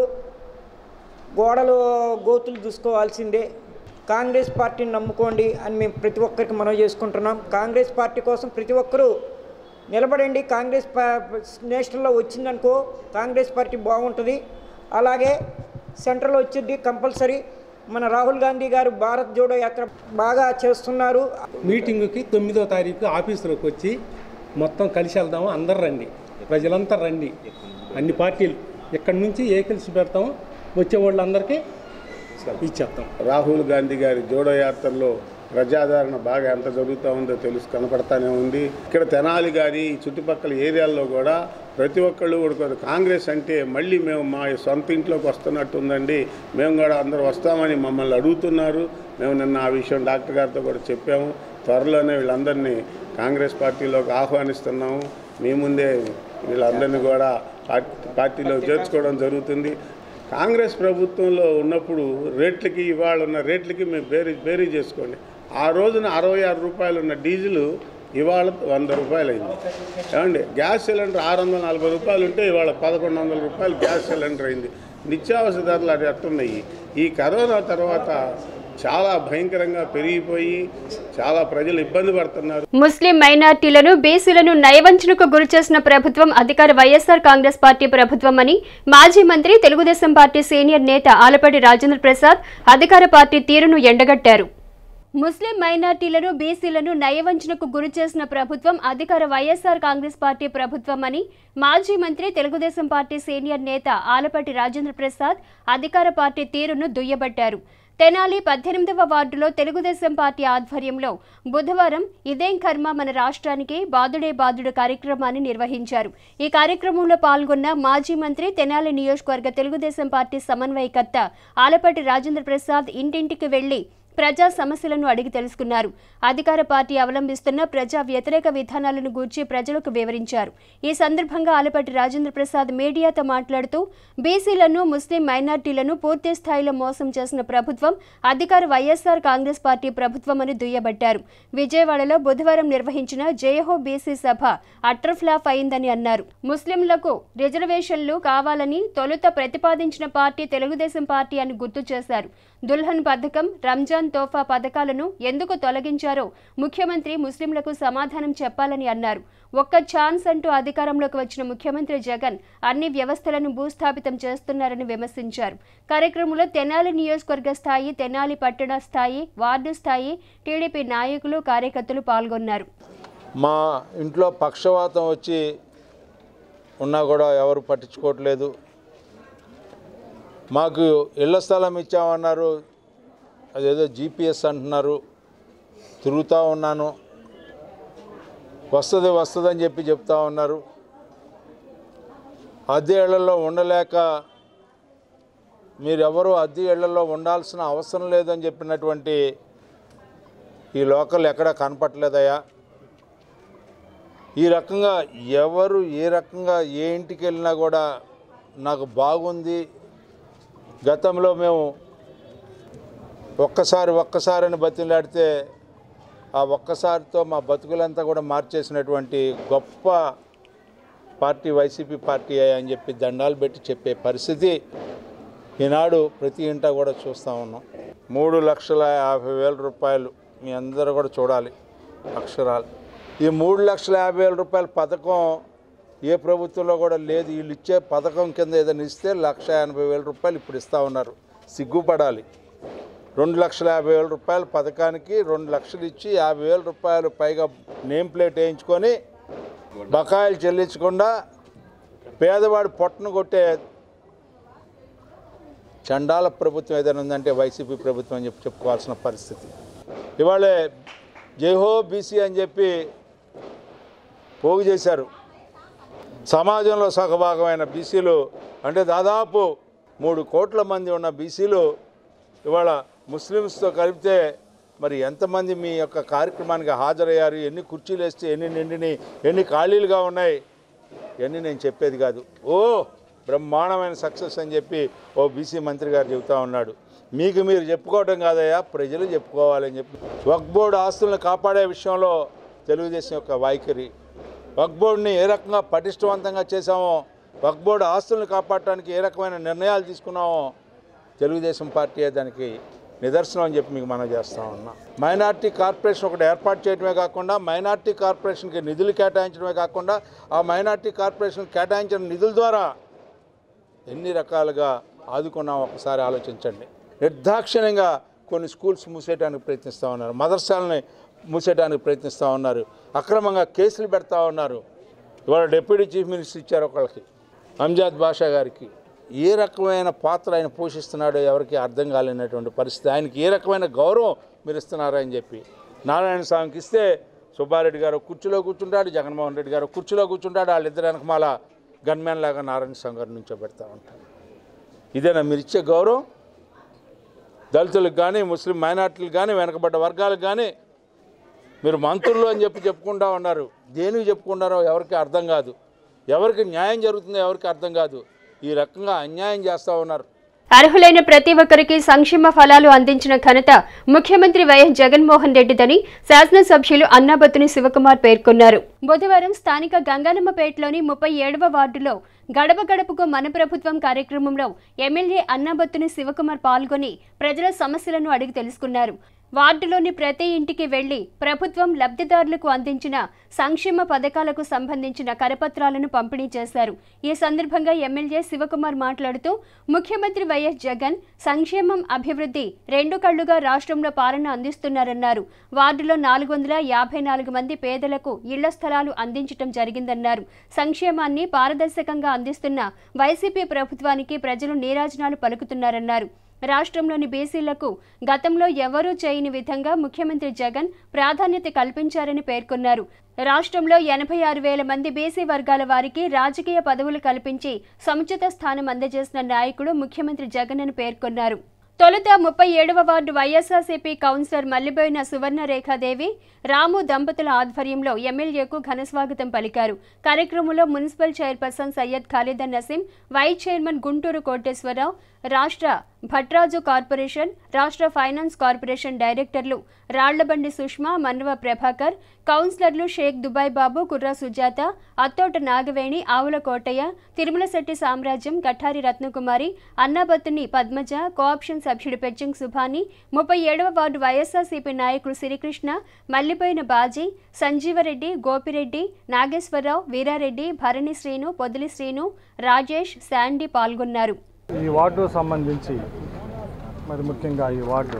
గోడలు గోతులు చూసుకోవాల్సిందే కాంగ్రెస్ పార్టీని నమ్ముకోండి అని మేము ప్రతి ఒక్కరికి మనం చేసుకుంటున్నాం కాంగ్రెస్ పార్టీ కోసం ప్రతి ఒక్కరూ నిలబడండి కాంగ్రెస్ పా నేషనల్లో వచ్చిందనుకో కాంగ్రెస్ పార్టీ బాగుంటుంది అలాగే సెంట్రల్ వచ్చింది కంపల్సరీ మన రాహుల్ గాంధీ గారు భారత్ జోడో యాత్ర బాగా చేస్తున్నారు మీటింగుకి తొమ్మిదో తారీఖు ఆఫీసులోకి వచ్చి మొత్తం కలిసి వెళ్దాము అందరు రండి ప్రజలంతా రండి అన్ని పార్టీలు ఇక్కడి నుంచి ఏ కలిసి పెడతాము వచ్చే వాళ్ళందరికీ ఇచ్చేస్తాం రాహుల్ గాంధీ గారి జోడో యాత్రలో ప్రజాదరణ బాగా ఎంత జరుగుతూ ఉందో తెలుసు కనపడతానే ఉంది ఇక్కడ తెనాలి గారి ఈ చుట్టుపక్కల ఏరియాల్లో కూడా ప్రతి ఒక్కళ్ళు కూడా కాంగ్రెస్ అంటే మళ్ళీ మేము మా సొంత ఇంట్లోకి వస్తున్నట్టు ఉందండి మేము కూడా అందరూ వస్తామని మమ్మల్ని అడుగుతున్నారు మేము నిన్న ఆ విషయం డాక్టర్ గారితో కూడా చెప్పాము త్వరలోనే వీళ్ళందరినీ కాంగ్రెస్ పార్టీలోకి ఆహ్వానిస్తున్నాము మీ ముందే వీళ్ళందరినీ కూడా పార్టీ పార్టీలో చేర్చుకోవడం జరుగుతుంది కాంగ్రెస్ ప్రభుత్వంలో ఉన్నప్పుడు రేట్లకి ఇవాళ ఉన్న రేట్లకి మేము బేరీ బేరీ చేసుకోండి ఆ రోజున అరవై ఆరు రూపాయలు ఉన్న డీజిల్ ఇవాళ వంద రూపాయలు అయింది ఏమండి గ్యాస్ సిలిండర్ ఆరు వందల నలభై రూపాయలు ఉంటే ఇవాళ పదకొండు వందల రూపాయలు గ్యాస్ సిలిండర్ అయింది నిత్యావసర ధరలు అది ఎట్టున్నాయి ఈ కరోనా తర్వాత చాలా భయంకరంగా పెరిగిపోయి చాలా ప్రజలు ఇబ్బంది పడుతున్నారు ముస్లిం మైనార్టీలను బీసీలను నయవంచనకు గురిచేసిన ప్రభుత్వం అధికార వైఎస్ఆర్ కాంగ్రెస్ పార్టీ ప్రభుత్వం అని మాజీ మంత్రి తెలుగుదేశం పార్టీ సీనియర్ నేత ఆలపాటి రాజేంద్ర ప్రసాద్ అధికార పార్టీ తీరును ఎండగట్టారు ముస్లిం మైనార్టీలను బీసీలను నయవంచనకు గురి చేసిన ప్రభుత్వం అధికార వైఎస్ఆర్ కాంగ్రెస్ పార్టీ ప్రభుత్వం అని మాజీ మంత్రి తెలుగుదేశం పార్టీ సీనియర్ నేత ఆలపాటి రాజేంద్ర ప్రసాద్ అధికార పార్టీ తీరును దుయ్యబట్టారు తెనాలి పద్దెనిమిదవ వార్డులో తెలుగుదేశం పార్టీ ఆధ్వర్యంలో బుధవారం ఇదేం కర్మ మన రాష్ట్రానికి బాదుడే బాదుడు కార్యక్రమాన్ని నిర్వహించారు ఈ కార్యక్రమంలో పాల్గొన్న మాజీ మంత్రి తెనాలి నియోజకవర్గ తెలుగుదేశం పార్టీ సమన్వయకర్త ఆలపాటి రాజేంద్ర ప్రసాద్ ఇంటింటికి వెళ్లి ప్రజా సమస్యలను అడిగి తెలుసుకున్నారు అధికార పార్టీ అవలంబిస్తున్న ప్రజా వ్యతిరేక విధానాలను గూర్చి ప్రజలకు వివరించారు ఈ సందర్భంగా ఆలపాటి రాజేంద్ర ప్రసాద్ మీడియాతో మాట్లాడుతూ బీసీలను ముస్లిం మైనార్టీలను పూర్తి స్థాయిలో మోసం చేసిన ప్రభుత్వం అధికార వైఎస్ఆర్ కాంగ్రెస్ పార్టీ ప్రభుత్వమని దుయ్యబట్టారు విజయవాడలో బుధవారం నిర్వహించిన జయహో బీసీ సభ అట్రఫ్లాప్ అయిందని అన్నారు ముస్లింలకు రిజర్వేషన్లు కావాలని తొలుత ప్రతిపాదించిన పార్టీ తెలుగుదేశం పార్టీ అని గుర్తు చేశారు దుల్హన్ పథకం రంజాన్ తోఫా పథకాలను ఎందుకు తొలగించారో ముఖ్యమంత్రి ముస్లింలకు సమాధానం చెప్పాలని అన్నారు ఒక్క ఛాన్స్ అంటూ అధికారంలోకి వచ్చిన ముఖ్యమంత్రి జగన్ అన్ని వ్యవస్థలను భూస్థాపితం చేస్తున్నారని విమర్శించారు కార్యక్రమంలో తెనాలి నియోజకవర్గ స్థాయి తెనాలి పట్టణ స్థాయి వార్డు స్థాయి టీడీపీ నాయకులు కార్యకర్తలు పాల్గొన్నారు మా ఇంట్లో పక్షవాతం వచ్చి ఉన్నా కూడా ఎవరు పట్టించుకోవట్లేదు మాకు ఇళ్ల స్థలం ఇచ్చామన్నారు అదేదో జీపీఎస్ అంటున్నారు తిరుగుతూ ఉన్నాను వస్తుంది వస్తుంది అని చెప్పి చెప్తా ఉన్నారు అద్దె ఇళ్లలో ఉండలేక మీరెవరూ అద్దె ఇళ్లలో ఉండాల్సిన అవసరం లేదని చెప్పినటువంటి ఈ లోకల్ ఎక్కడ కనపట్లేదయ్యా ఈ రకంగా ఎవరు ఏ రకంగా ఏ ఇంటికి వెళ్ళినా కూడా నాకు బాగుంది గతంలో మేము ఒక్కసారి ఒక్కసారి అని బతిలాడితే ఆ ఒక్కసారితో మా బతుకులంతా కూడా మార్చేసినటువంటి గొప్ప పార్టీ వైసీపీ పార్టీ అని చెప్పి దండాలు పెట్టి చెప్పే పరిస్థితి ఈనాడు ప్రతి ఇంట కూడా చూస్తూ ఉన్నాం మూడు లక్షల యాభై వేల రూపాయలు మీ అందరూ కూడా చూడాలి అక్షరాలు ఈ మూడు లక్షల యాభై వేల రూపాయల పథకం ఏ ప్రభుత్వంలో కూడా లేదు వీళ్ళు ఇచ్చే పథకం కింద ఏదైనా ఇస్తే లక్ష ఎనభై వేల రూపాయలు ఇప్పుడు ఇస్తూ ఉన్నారు సిగ్గుపడాలి రెండు లక్షల యాభై వేల రూపాయల పథకానికి రెండు లక్షలు ఇచ్చి యాభై వేల రూపాయలు పైగా నేమ్ ప్లేట్ వేయించుకొని బకాయిలు చెల్లించకుండా పేదవాడు పొట్టను కొట్టే చండాల ప్రభుత్వం ఏదైనా ఉందంటే వైసీపీ ప్రభుత్వం అని చెప్పి చెప్పుకోవాల్సిన పరిస్థితి ఇవాళే జైహో బీసీ అని చెప్పి పోగు చేశారు సమాజంలో సగభాగమైన బీసీలు అంటే దాదాపు మూడు కోట్ల మంది ఉన్న బీసీలు ఇవాళ ముస్లిమ్స్తో కలిపితే మరి ఎంతమంది మీ యొక్క కార్యక్రమానికి హాజరయ్యారు ఎన్ని కుర్చీలు వేస్తే ఎన్ని నిండిని ఎన్ని ఖాళీలుగా ఉన్నాయి ఇవన్నీ నేను చెప్పేది కాదు ఓ బ్రహ్మాండమైన సక్సెస్ అని చెప్పి ఓ బీసీ మంత్రి గారు చెబుతా ఉన్నాడు మీకు మీరు చెప్పుకోవటం కాదయ్యా ప్రజలు చెప్పుకోవాలని చెప్పి వక్ బోర్డు ఆస్తులను కాపాడే విషయంలో తెలుగుదేశం యొక్క వైఖరి వక్ బోర్డుని ఏ రకంగా పటిష్టవంతంగా చేశామో వక్ బోర్డు ఆస్తులను కాపాడటానికి ఏ రకమైన నిర్ణయాలు తీసుకున్నామో తెలుగుదేశం పార్టీ దానికి నిదర్శనం అని చెప్పి మీకు మనం చేస్తా ఉన్నా మైనార్టీ కార్పొరేషన్ ఒకటి ఏర్పాటు చేయడమే కాకుండా మైనార్టీ కార్పొరేషన్కి నిధులు కేటాయించడమే కాకుండా ఆ మైనార్టీ కార్పొరేషన్ కేటాయించిన నిధుల ద్వారా ఎన్ని రకాలుగా ఆదుకున్నాం ఒకసారి ఆలోచించండి నిర్దాక్షిణ్యంగా కొన్ని స్కూల్స్ మూసేయడానికి ప్రయత్నిస్తూ ఉన్నారు మదర్సాలని మూసేయడానికి ప్రయత్నిస్తూ ఉన్నారు అక్రమంగా కేసులు పెడతా ఉన్నారు ఇవాళ డిప్యూటీ చీఫ్ మినిస్టర్ ఇచ్చారు ఒకళ్ళకి అంజాద్ బాషా గారికి ఏ రకమైన పాత్ర ఆయన పోషిస్తున్నాడో ఎవరికి అర్థం కాలేనటువంటి పరిస్థితి ఆయనకి ఏ రకమైన గౌరవం మీరు ఇస్తున్నారని చెప్పి నారాయణ స్వామికి ఇస్తే సుబ్బారెడ్డి గారు కుర్చీలో కూర్చుంటాడు జగన్మోహన్ రెడ్డి గారు కుర్చీలో కూర్చుంటాడు వాళ్ళిద్దరు వెనకమాల గన్మ్యాన్ లాగా నారాయణ స్వామి గారు నుంచోబెడతా ఉంటారు ఇదేనా మీరు ఇచ్చే గౌరవం దళితులకు కానీ ముస్లిం మైనార్టీలకు కానీ వెనకబడ్డ వర్గాలకు కానీ మీరు మంత్రులు అని చెప్పి చెప్పుకుంటా ఉన్నారు దేనికి చెప్పుకుంటారో ఎవరికి అర్థం కాదు ఎవరికి న్యాయం జరుగుతుందో ఎవరికి అర్థం కాదు ఈ రకంగా అన్యాయం చేస్తూ ఉన్నారు అర్హులైన ప్రతి ఒక్కరికి సంక్షేమ ఫలాలు అందించిన ఘనత ముఖ్యమంత్రి వైఎస్ జగన్మోహన్ రెడ్డిదని శాసనసభ్యులు అన్నాబత్తుని శివకుమార్ పేర్కొన్నారు బుధవారం స్థానిక గంగానమ్మపేటలోని ముప్పై ఏడవ వార్డులో గడప గడపకు మన ప్రభుత్వం కార్యక్రమంలో ఎమ్మెల్యే అన్నాబత్తుని శివకుమార్ పాల్గొని ప్రజల సమస్యలను అడిగి తెలుసుకున్నారు వార్డులోని ప్రతి ఇంటికి వెళ్లి ప్రభుత్వం లబ్ధిదారులకు అందించిన సంక్షేమ పథకాలకు సంబంధించిన కరపత్రాలను పంపిణీ చేశారు ఈ సందర్భంగా ఎమ్మెల్యే శివకుమార్ మాట్లాడుతూ ముఖ్యమంత్రి వైఎస్ జగన్ సంక్షేమం అభివృద్ధి రెండు కళ్లుగా రాష్ట్రంలో పాలన అందిస్తున్నారన్నారు వార్డులో నాలుగు వందల యాభై నాలుగు మంది పేదలకు ఇళ్ల స్థలాలు అందించడం జరిగిందన్నారు సంక్షేమాన్ని పారదర్శకంగా అందిస్తున్న వైసీపీ ప్రభుత్వానికి ప్రజలు నీరాజనాలు పలుకుతున్నారన్నారు రాష్ట్రంలోని బీసీలకు గతంలో ఎవరూ చేయని విధంగా ముఖ్యమంత్రి జగన్ ప్రాధాన్యత కల్పించారని పేర్కొన్నారు రాష్ట్రంలో ఎనభై ఆరు వేల మంది బీసీ వర్గాల వారికి రాజకీయ పదవులు కల్పించి సముచిత స్థానం అందజేసిన నాయకుడు ముఖ్యమంత్రి జగన్ అని పేర్కొన్నారు తొలుత ముప్పై ఏడవ ward YSRCP councillor MallIboina Suvarnarekhadevi Ramu దంపతుల ఆధ్వర్యంలో ఎమ్మెల్యేకు ఘనస్వాగతం పలికారు కార్యక్రమంలో municipal chairperson Syed Khalid Naseem vice chairman Gunturu Koteswararao రాష్ట్ర భట్రాజు కార్పొరేషన్ రాష్ట్ర ఫైనాన్స్ కార్పొరేషన్ డైరెక్టర్లు రాళ్లబండి సుష్మా మన్వ ప్రభాకర్ కౌన్సిలర్లు షేక్ దుబాయ్ బాబు కుర్రా సుజాత అత్తోట నాగవేణి ఆవుల కోటయ్య తిరుమలశెట్టి సామ్రాజ్యం కఠారి రత్నకుమారి అన్నాబత్తుని పద్మజ కోఆప్షన్ సభ్యుడు పెచ్చింగ్ సుభాని ముప్పై ఏడవ వార్డు వైఎస్ఆర్సీపీ నాయకులు శ్రీకృష్ణ మల్లిపోయిన బాజీ సంజీవరెడ్డి గోపిరెడ్డి నాగేశ్వరరావు వీరారెడ్డి భరణి శ్రీను పొదిలి శ్రీను రాజేష్ శాండీ పాల్గొన్నారు ఈ వార్డు సంబంధించి మరి ముఖ్యంగా ఈ వార్డు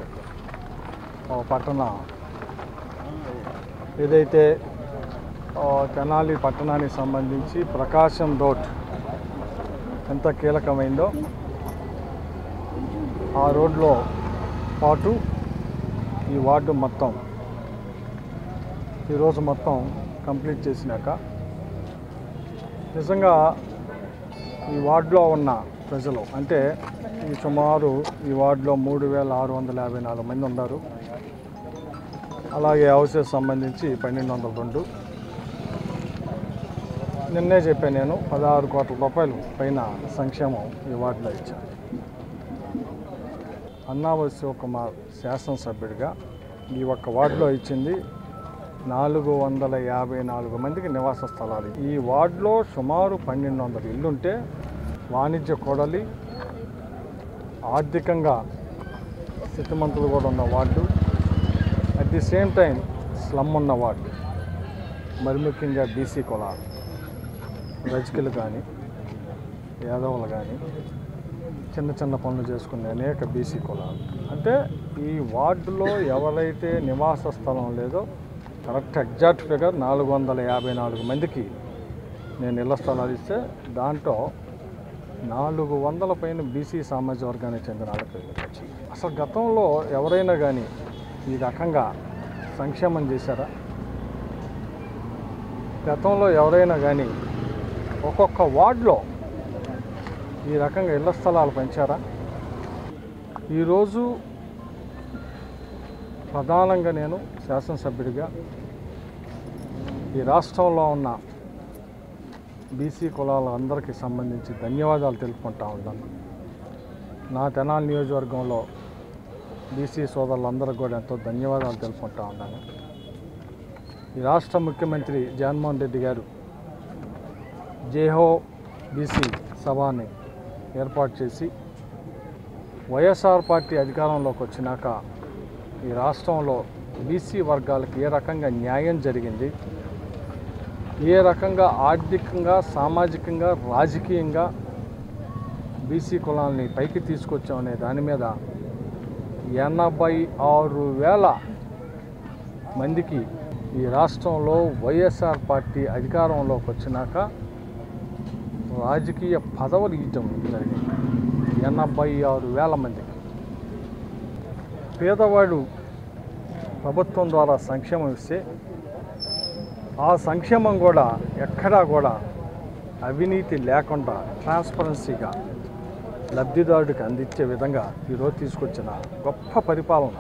ఆ, పట్టణ ఏదైతే ఆ, తెనాలి పట్టణానికి సంబంధించి ప్రకాశం రోడ్ ఎంత కీలకమైందో ఆ రోడ్లో పాటు ఈ వార్డు మొత్తం ఈరోజు మొత్తం కంప్లీట్ చేసినాక నిజంగా ఈ వార్డులో ఉన్న ప్రజలు అంటే ఈ సుమారు ఈ వార్డులో మూడు వేల ఆరు వందల యాభై నాలుగు మంది ఉన్నారు అలాగే హౌసెస్ సంబంధించి పన్నెండు వందల రెండు నిన్నే చెప్పాను నేను పదహారు కోట్ల రూపాయలు పైన సంక్షేమం ఈ వార్డులో ఇచ్చాను అన్నావతి శివకుమార్ శాసనసభ్యుడిగా ఈ ఒక్క వార్డులో ఇచ్చింది నాలుగు వందల యాభై నాలుగు మందికి నివాస స్థలాలు ఈ వార్డులో సుమారు పన్నెండు వందల ఇల్లుంటే వాణిజ్య కొడలి ఆర్థికంగా స్థితిమంతులు కూడా ఉన్న ward at the same time slum ఉన్న వార్డు మరి ముఖ్యంగా బీసీ కులాలు రజకులు కానీ యాదవులు కానీ చిన్న చిన్న పనులు చేసుకునే అనేక బీసీ కులాలు అంటే ఈ వార్డులో ఎవరైతే నివాస స్థలం లేదో కరెక్ట్ ఎగ్జాక్ట్ ఫిగర్ నాలుగు వందల యాభై నాలుగు మందికి నేను ఇళ్ల స్థలాలు ఇస్తే దాంట్లో నాలుగు వందల పైన బీసీ సామాజిక వర్గానికి చెందిన ఆడపిల్లలు వచ్చి అసలు గతంలో ఎవరైనా కానీ ఈ రకంగా సంక్షేమం చేశారా గతంలో ఎవరైనా కానీ ఒక్కొక్క వార్డులో ఈ రకంగా ఇళ్ల స్థలాలు పెంచారా ఈరోజు ప్రధానంగా నేను శాసనసభ్యుడిగా ఈ రాష్ట్రంలో ఉన్న బీసీ కులాల అందరికీ సంబంధించి ధన్యవాదాలు తెలుపుకుంటా ఉన్నాను నా తెనాలి నియోజకవర్గంలో బీసీ సోదరులందరికీ కూడా ఎంతో ధన్యవాదాలు తెలుపుకుంటా ఉన్నాను ఈ రాష్ట్ర ముఖ్యమంత్రి జగన్మోహన్ రెడ్డి గారు జేహో బీసీ సభని ఏర్పాటు చేసి వైఎస్ఆర్ పార్టీ అధికారంలోకి వచ్చినాక ఈ రాష్ట్రంలో బీసీ వర్గాలకు ఏ రకంగా న్యాయం జరిగింది ఏ రకంగా ఆర్థికంగా సామాజికంగా రాజకీయంగా బీసీ కులాల్ని పైకి తీసుకొచ్చామనే దాని మీద ఎనభై ఆరు వేల మందికి ఈ రాష్ట్రంలో వైఎస్ఆర్ పార్టీ అధికారంలోకి వచ్చినాక రాజకీయ పదవులు ఇవ్వటం జరిగింది ఎనభై ఆరు వేల మందికి పేదవాడు ప్రభుత్వం ద్వారా సంక్షేమం ఇస్తే ఆ సంక్షేమం కూడా ఎక్కడా కూడా అవినీతి లేకుండా ట్రాన్స్పరెన్సీగా లబ్ధిదారుడికి అందించే విధంగా ఈరోజు తీసుకొచ్చిన గొప్ప పరిపాలన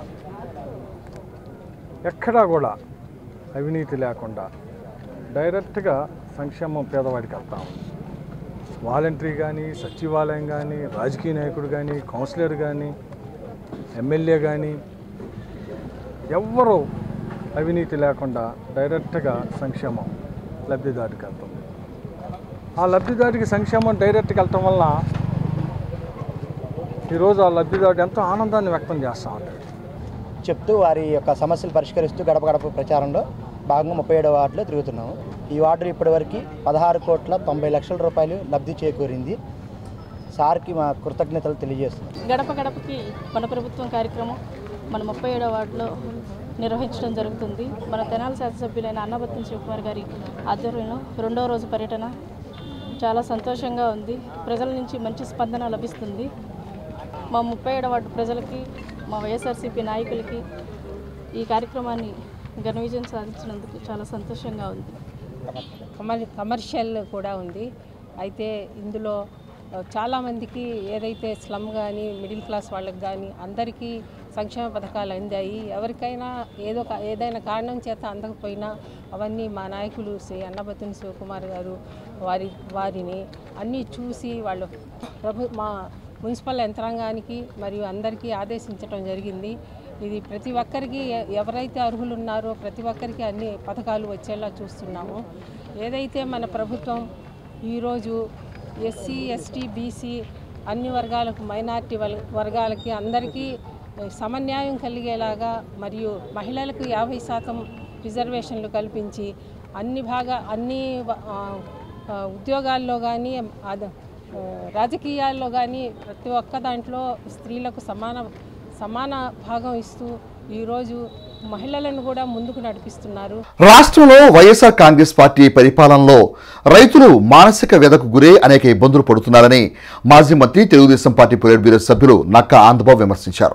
ఎక్కడా కూడా అవినీతి లేకుండా డైరెక్ట్గా సంక్షేమం పేదవాడికి వెళ్తాం వాలంటరీ కానీ సచివాలయం కానీ రాజకీయ నాయకుడు కానీ కౌన్సిలర్ కానీ ఎమ్మెల్యే కానీ ఎవ్వరూ అవినీతి లేకుండా డైరెక్ట్గా సంక్షేమం లబ్ధిదారుడికి వెళ్తుంది ఆ లబ్ధిదారుడికి సంక్షేమం డైరెక్ట్గా వెళ్ళటం వల్ల ఈరోజు ఆ లబ్ధిదారుడు ఎంతో ఆనందాన్ని వ్యక్తం చేస్తూ ఉంటాడు చెప్తూ వారి యొక్క సమస్యలు పరిష్కరిస్తూ గడప గడప ప్రచారంలో భాగంగా ముప్పై ఏడవ వార్డులో తిరుగుతున్నాము ఈ వార్డులో ఇప్పటివరకు పదహారు కోట్ల తొంభై లక్షల రూపాయలు లబ్ధి చేకూరింది సార్కి మా కృతజ్ఞతలు తెలియజేస్తున్నాం గడప గడపకి మన ప్రభుత్వం కార్యక్రమం మన ముప్పై ఏడవ వార్డులో నిర్వహించడం జరుగుతుంది మన తెనాలి శాసనసభ్యులైన అన్నబత్తిన శివకుమార్ గారి ఆధ్వర్యంలో రెండవ రోజు పర్యటన చాలా సంతోషంగా ఉంది ప్రజల నుంచి మంచి స్పందన లభిస్తుంది మా ముప్పై ఏడవ వార్డు ప్రజలకి మా వైఎస్ఆర్సీపీ నాయకులకి ఈ కార్యక్రమాన్ని ఘన విజయం సాధించినందుకు చాలా సంతోషంగా ఉంది కమర్ కమర్షియల్ కూడా ఉంది అయితే ఇందులో ఆ, చాలామందికి ఏదైతే స్లమ్ కానీ మిడిల్ క్లాస్ వాళ్ళకి కానీ అందరికీ సంక్షేమ పథకాలు అందాయి ఎవరికైనా ఏదో ఒక- ఏదైనా కారణం చేత అందకపోయినా అవన్నీ మా నాయకులు శ్రీ అన్నబతుని శివకుమార్ గారు వారి వారిని అన్నీ చూసి వాళ్ళు ప్రభు మా మున్సిపల్ యంత్రాంగానికి మరియు అందరికీ ఆదేశించడం జరిగింది ఇది ప్రతి ఒక్కరికి ఎ- ఎవరైతే అర్హులు ఉన్నారో ప్రతి ఒక్కరికి అన్ని పథకాలు వచ్చేలా చూస్తున్నాము ఏదైతే మన ప్రభుత్వం ఈరోజు ఎస్సీ ఎస్టీ బీసీ అన్ని వర్గాలకు మైనార్టీ వల్- వర్గాలకి అందరికీ ఏ, సమన్యాయం కలిగేలాగా మరియు మహిళలకు యాభై శాతం రిజర్వేషన్లు కల్పించి అన్ని భాగా అన్ని వ- ఆ, ఆ, ఉద్యోగాల్లో కానీ అద ఆ, రాజకీయాల్లో కానీ ప్రతి ఒక్క దాంట్లో స్త్రీలకు సమాన సమాన భాగం ఇస్తూ ఈరోజు మహిళలను కూడా ముందుకు నడిపిస్తున్నారు రాష్ట్రంలో వైఎస్ఆర్ కాంగ్రెస్ పార్టీ పరిపాలనలో రైతులు మానసిక వ్యధకు గురై అనేక ఇబ్బందులు పడుతున్నారని మాజీ మంత్రి తెలుగుదేశం పార్టీ పొలిట్ బ్యూరో సభ్యులు నక్కా ఆంధ్రబాబు విమర్శించారు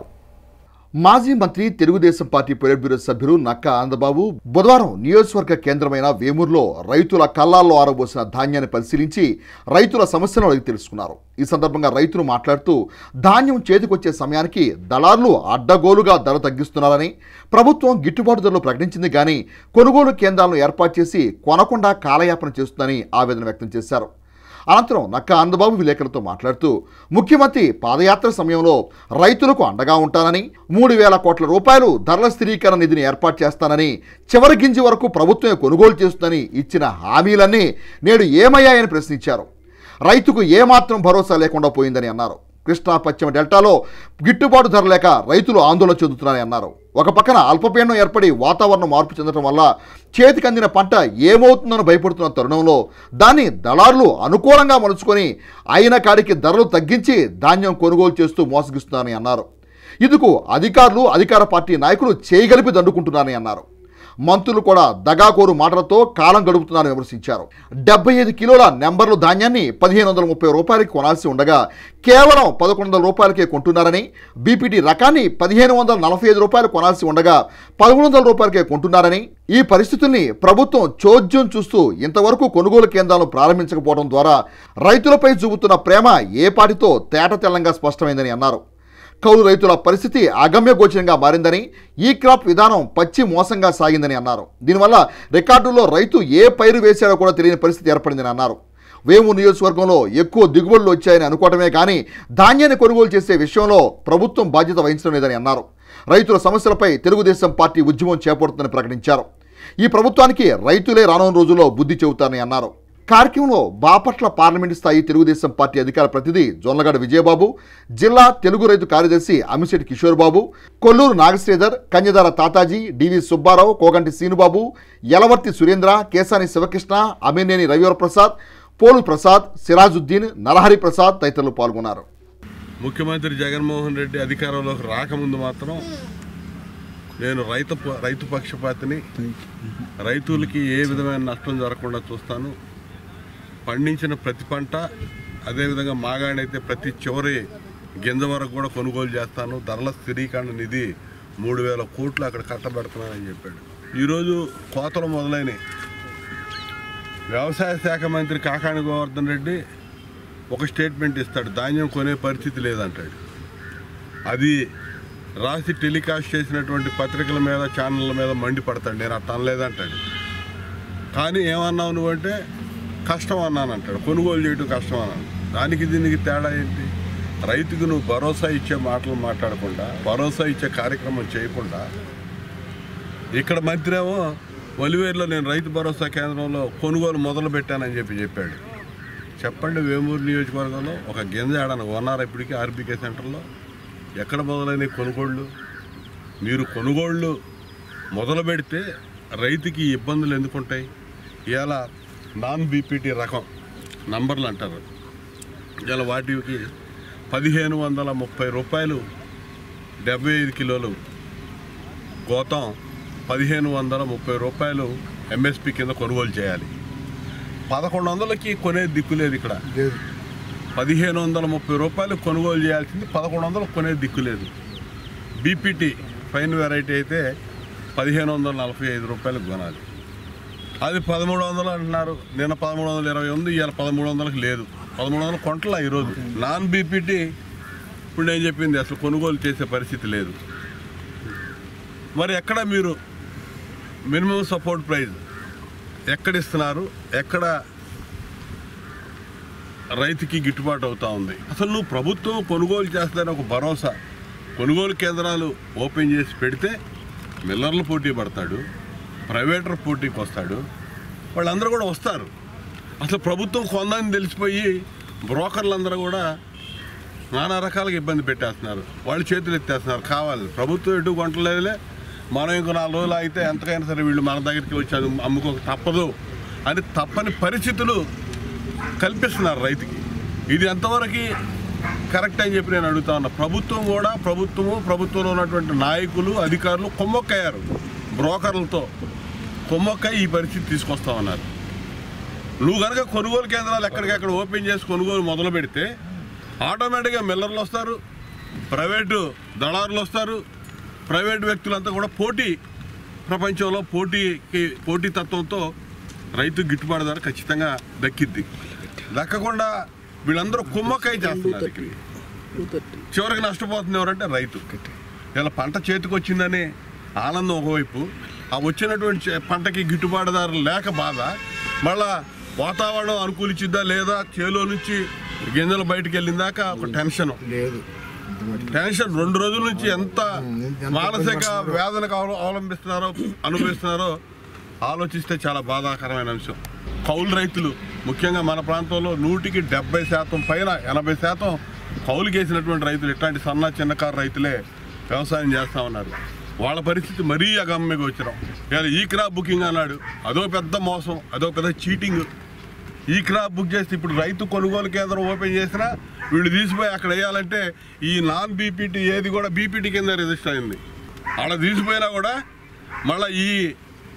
మాజీ మంత్రి తెలుగుదేశం పార్టీ పొలిట్ బ్యూరో సభ్యులు నక్కా ఆంధ్రబాబు బుధవారం నియోజకవర్గ కేంద్రమైన వేమూరులో రైతుల కళ్ళాల్లో ఆరబోసిన ధాన్యాన్ని పరిశీలించి రైతుల సమస్యలను అడిగి తెలుసుకున్నారు ఈ సందర్భంగా రైతులు మాట్లాడుతూ ధాన్యం చేతికొచ్చే సమయానికి దళారులు అడ్డగోలుగా ధర తగ్గిస్తున్నారని ప్రభుత్వం గిట్టుబాటు ధరలు ప్రకటించింది కానీ కొనుగోలు కేంద్రాలను ఏర్పాటు చేసి కొనకుండా కాలయాపన చేస్తుందని ఆవేదన వ్యక్తం చేశారు అనంతరం నక్క ఆనందబాబు విలేకరులతో మాట్లాడుతూ ముఖ్యమంత్రి పాదయాత్ర సమయంలో రైతులకు అండగా ఉంటానని మూడు వేల కోట్ల రూపాయలు ధరల స్థిరీకరణ నిధిని ఏర్పాటు చేస్తానని చివరి గింజి వరకు ప్రభుత్వమే కొనుగోలు చేస్తుందని ఇచ్చిన హామీలన్నీ నేడు ఏమయ్యాయని ప్రశ్నించారు రైతుకు ఏమాత్రం భరోసా లేకుండా పోయిందని అన్నారు కృష్ణా పశ్చిమ డెల్టాలో గిట్టుబాటు ధర లేక రైతులు ఆందోళన చెందుతున్నారని అన్నారు ఒక పక్కన అల్పపీడనం ఏర్పడి వాతావరణం మార్పు చెందడం వల్ల చేతికి అందిన పంట ఏమవుతుందని భయపడుతున్న తరుణంలో దాన్ని దళారులు అనుకూలంగా మలుచుకొని అయిన కాడికి ధరలు తగ్గించి ధాన్యం కొనుగోలు చేస్తూ మోసగిస్తున్నారని అన్నారు ఇందుకు అధికారులు అధికార పార్టీ నాయకులు చేయగలిపి దండుకుంటున్నారని అన్నారు మంత్రులు కూడా దగాకోరు మాటలతో కాలం గడుపుతున్నారని విమర్శించారు డెబ్బై ఐదు కిలోల నెంబర్లు ధాన్యాన్ని పదిహేను వందల ముప్పై రూపాయలకి కొనాల్సి ఉండగా కేవలం పదకొండు వందల రూపాయలకే కొంటున్నారని బీపీటీ రకాన్ని పదిహేను వందల నలభై ఐదు రూపాయలు కొనాల్సి ఉండగా పదమూడు వందల రూపాయలకే కొంటున్నారని ఈ పరిస్థితుల్ని ప్రభుత్వం చోద్యం చూస్తూ ఇంతవరకు కొనుగోలు కేంద్రాలను ప్రారంభించకపోవడం ద్వారా రైతులపై చూపుతున్న ప్రేమ ఏ పాటితో తేట తెల్లంగా స్పష్టమైందని అన్నారు కౌలు రైతుల పరిస్థితి అగమ్య గోచరంగా మారిందని ఈ క్రాప్ విధానం పచ్చి మోసంగా సాగిందని అన్నారు దీనివల్ల రికార్డుల్లో రైతు ఏ పైరు వేశాడో కూడా తెలియని పరిస్థితి ఏర్పడిందని అన్నారు వేము నియోజకవర్గంలో ఎక్కువ దిగుబడులు వచ్చాయని అనుకోవటమే కానీ ధాన్యాన్ని కొనుగోలు చేసే విషయంలో ప్రభుత్వం బాధ్యత వహించడం లేదని అన్నారు రైతుల సమస్యలపై తెలుగుదేశం పార్టీ ఉద్యమం చేపడుతుందని ప్రకటించారు ఈ ప్రభుత్వానికి రైతులే రానున్న రోజుల్లో బుద్ధి చెబుతారని అన్నారు కార్యక్రమంలో బాపట్ల పార్లమెంటు స్థాయి తెలుగుదేశం పార్టీ అధికార ప్రతినిధి జొన్నగడ విజయబాబు జిల్లా తెలుగు రైతు కార్యదర్శి అమిశెట్టి కిషోర్ బాబు కొల్లూరు నాగశ్రీధర్ కన్యదార తాతాజీ డివి సుబ్బారావు కోగంటి శ్రీనుబాబు యలవర్తి సురేంద్ర కేసాని శివకృష్ణ అమినేని రవివర ప్రసాద్ పోలు ప్రసాద్ సిరాజుద్దీన్ నరహరి ప్రసాద్ తదితరులు పాల్గొన్నారు ముఖ్యమంత్రి జగన్మోహన్ రెడ్డి అధికారంలోకి రాకముందు మాత్రం నేను రైతు ప- రైతు పక్షపాతిని రైతులకి ఏ విధమైన నష్టం జరగకుండా చూస్తాను పండించిన ప్రతి పంట అదేవిధంగా మాగాడైతే ప్రతి చివరి గింజ వరకు కూడా కొనుగోలు చేస్తాను ధరల స్థిరీకరణ నిధి మూడు వేల కోట్లు అక్కడ కట్టబెడుతున్నానని చెప్పాడు ఈరోజు కోతలు మొదలైనవి వ్యవసాయ శాఖ మంత్రి కాకాణి గోవర్ధన్ రెడ్డి ఒక స్టేట్మెంట్ ఇస్తాడు ధాన్యం కొనే పరిస్థితి లేదంటాడు అది రాసి టెలికాస్ట్ చేసినటువంటి పత్రికల మీద ఛానళ్ళ మీద మండిపడతాడు నేను అట్ట అనలేదంటాడు కానీ ఏమన్నావు నువ్వంటే కష్టం అన్నాను అంటాడు కొనుగోలు చేయడం కష్టం అన్నాను దానికి దీనికి తేడా ఏంటి రైతుకు నువ్వు భరోసా ఇచ్చే మాటలు మాట్లాడకుండా భరోసా ఇచ్చే కార్యక్రమం చేయకుండా ఇక్కడ మంత్రి ఏమో ఒలివేరులో నేను రైతు భరోసా కేంద్రంలో కొనుగోలు మొదలు పెట్టానని చెప్పి చెప్పాడు చెప్పండి వేమూరు నియోజకవర్గంలో ఒక గింజ ఆడన కొన్నారు ఇప్పటికీ ఆర్బీకే సెంటర్లో ఎక్కడ మొదలైన కొనుగోళ్ళు మీరు కొనుగోళ్ళు మొదలు పెడితే రైతుకి ఇబ్బందులు ఎందుకుంటాయి ఇవాళ నాన్ బీపీటీ రకం నంబర్లు అంటారు ఇవాళ వాటికి పదిహేను వందల ముప్పై రూపాయలు డెబ్బై ఐదు కిలోలు గోతం పదిహేను వందల ముప్పై రూపాయలు ఎంఎస్పి కింద కొనుగోలు చేయాలి పదకొండు వందలకి కొనే దిక్కు లేదు ఇక్కడ పదిహేను వందల ముప్పై రూపాయలు కొనుగోలు చేయాల్సింది పదకొండు వందలు కొనే దిక్కు లేదు బీపీటీ ఫైన్ వెరైటీ అయితే పదిహేను వందల నలభై ఐదు రూపాయలకు కొనాలి అది పదమూడు వందలు అంటున్నారు నిన్న పదమూడు వందల ఇరవై ఉంది ఇవాళ పదమూడు వందలకు లేదు పదమూడు వందలు కొంటలా ఈరోజు నాన్ బీపీటీ ఇప్పుడు నేను చెప్పింది అసలు కొనుగోలు చేసే పరిస్థితి లేదు మరి ఎక్కడ మీరు మినిమం సపోర్ట్ ప్రైస్ ఎక్కడ ఇస్తున్నారు ఎక్కడ రైతుకి గిట్టుబాటు అవుతా ఉంది అసలు నువ్వు ప్రభుత్వం కొనుగోలు చేస్తారని ఒక భరోసా కొనుగోలు కేంద్రాలు ఓపెన్ చేసి పెడితే మిల్లర్లు పోటీ పడతాడు ప్రైవేటర్ పోటీకి వస్తాడు వాళ్ళందరూ కూడా వస్తారు అసలు ప్రభుత్వం కొందని తెలిసిపోయి బ్రోకర్లందరూ కూడా నానా రకాలుగా ఇబ్బంది పెట్టేస్తున్నారు వాళ్ళు చేతులు ఎత్తేస్తున్నారు కావాలి ప్రభుత్వం ఎటు కొంటలేదులే మనం ఇంకో నాలుగు రోజులు అయితే ఎంతకైనా సరే వీళ్ళు మన దగ్గరికి వచ్చి అది అమ్ముకోక తప్పదు అని తప్పని పరిస్థితులు కల్పిస్తున్నారు రైతుకి ఇది ఎంతవరకు కరెక్ట్ అని చెప్పి నేను అడుగుతా ఉన్నా ప్రభుత్వం కూడా ప్రభుత్వము ప్రభుత్వంలో ఉన్నటువంటి నాయకులు అధికారులు కొమ్మొక్కయ్యారు బ్రోకర్లతో కొమ్మొక్క ఈ పరిస్థితి తీసుకొస్తా ఉన్నారు నువ్వు కనుక కొనుగోలు కేంద్రాలు ఎక్కడికక్కడ ఓపెన్ చేసి కొనుగోలు మొదలు పెడితే ఆటోమేటిక్గా మిల్లర్లు వస్తారు ప్రైవేటు దళారులు వస్తారు ప్రైవేట్ వ్యక్తులంతా కూడా పోటీ ప్రపంచంలో పోటీకి పోటీ తత్వంతో రైతు గిట్టుబాటు ధర ఖచ్చితంగా దక్కిద్ది దక్కకుండా వీళ్ళందరూ కుమ్మకాయ చేస్తున్నారు ఇక్కడ. చివరికి నష్టపోతుంది ఎవరంటే రైతు ఇలా పంట చేతికి వచ్చిందని ఆనందం ఒకవైపు ఆ వచ్చినటువంటి చే- పంటకి గిట్టుబాటు ధర లేక బాధ మళ్ళా వాతావరణం అనుకూలించిద్దా లేదా చేలో నుంచి గింజలు బయటకు వెళ్ళిందాక ఒక టెన్షన్ లేదు టెన్షన్ రెండు రోజుల నుంచి ఎంత మానసిక వేదనకు అవల- అవలంబిస్తున్నారో అనుభవిస్తున్నారో ఆలోచిస్తే చాలా బాధాకరమైన అంశం కౌలు రైతులు ముఖ్యంగా మన ప్రాంతంలో నూటికి డెబ్బై శాతం పైన ఎనభై శాతం కౌలుకేసినటువంటి రైతులు ఇట్లాంటి సన్న చిన్నకారు రైతులే వ్యవసాయం చేస్తూ ఉన్నారు వాళ్ళ పరిస్థితి మరీ అగమ్యగా వచ్చినాం ఇవాళ ఈ క్రాప్ బుకింగ్ అన్నాడు అదో పెద్ద మోసం అదో పెద్ద చీటింగ్ ఈ క్రాప్ బుక్ చేస్తే ఇప్పుడు రైతు కొనుగోలు కేంద్రం ఓపెన్ చేసినా వీళ్ళు తీసిపోయి అక్కడ వేయాలంటే ఈ నాన్ బీపీటీ ఏది కూడా బీపీటీ కింద రిజిస్టర్ అయింది అలా తీసిపోయినా కూడా మళ్ళీ ఈ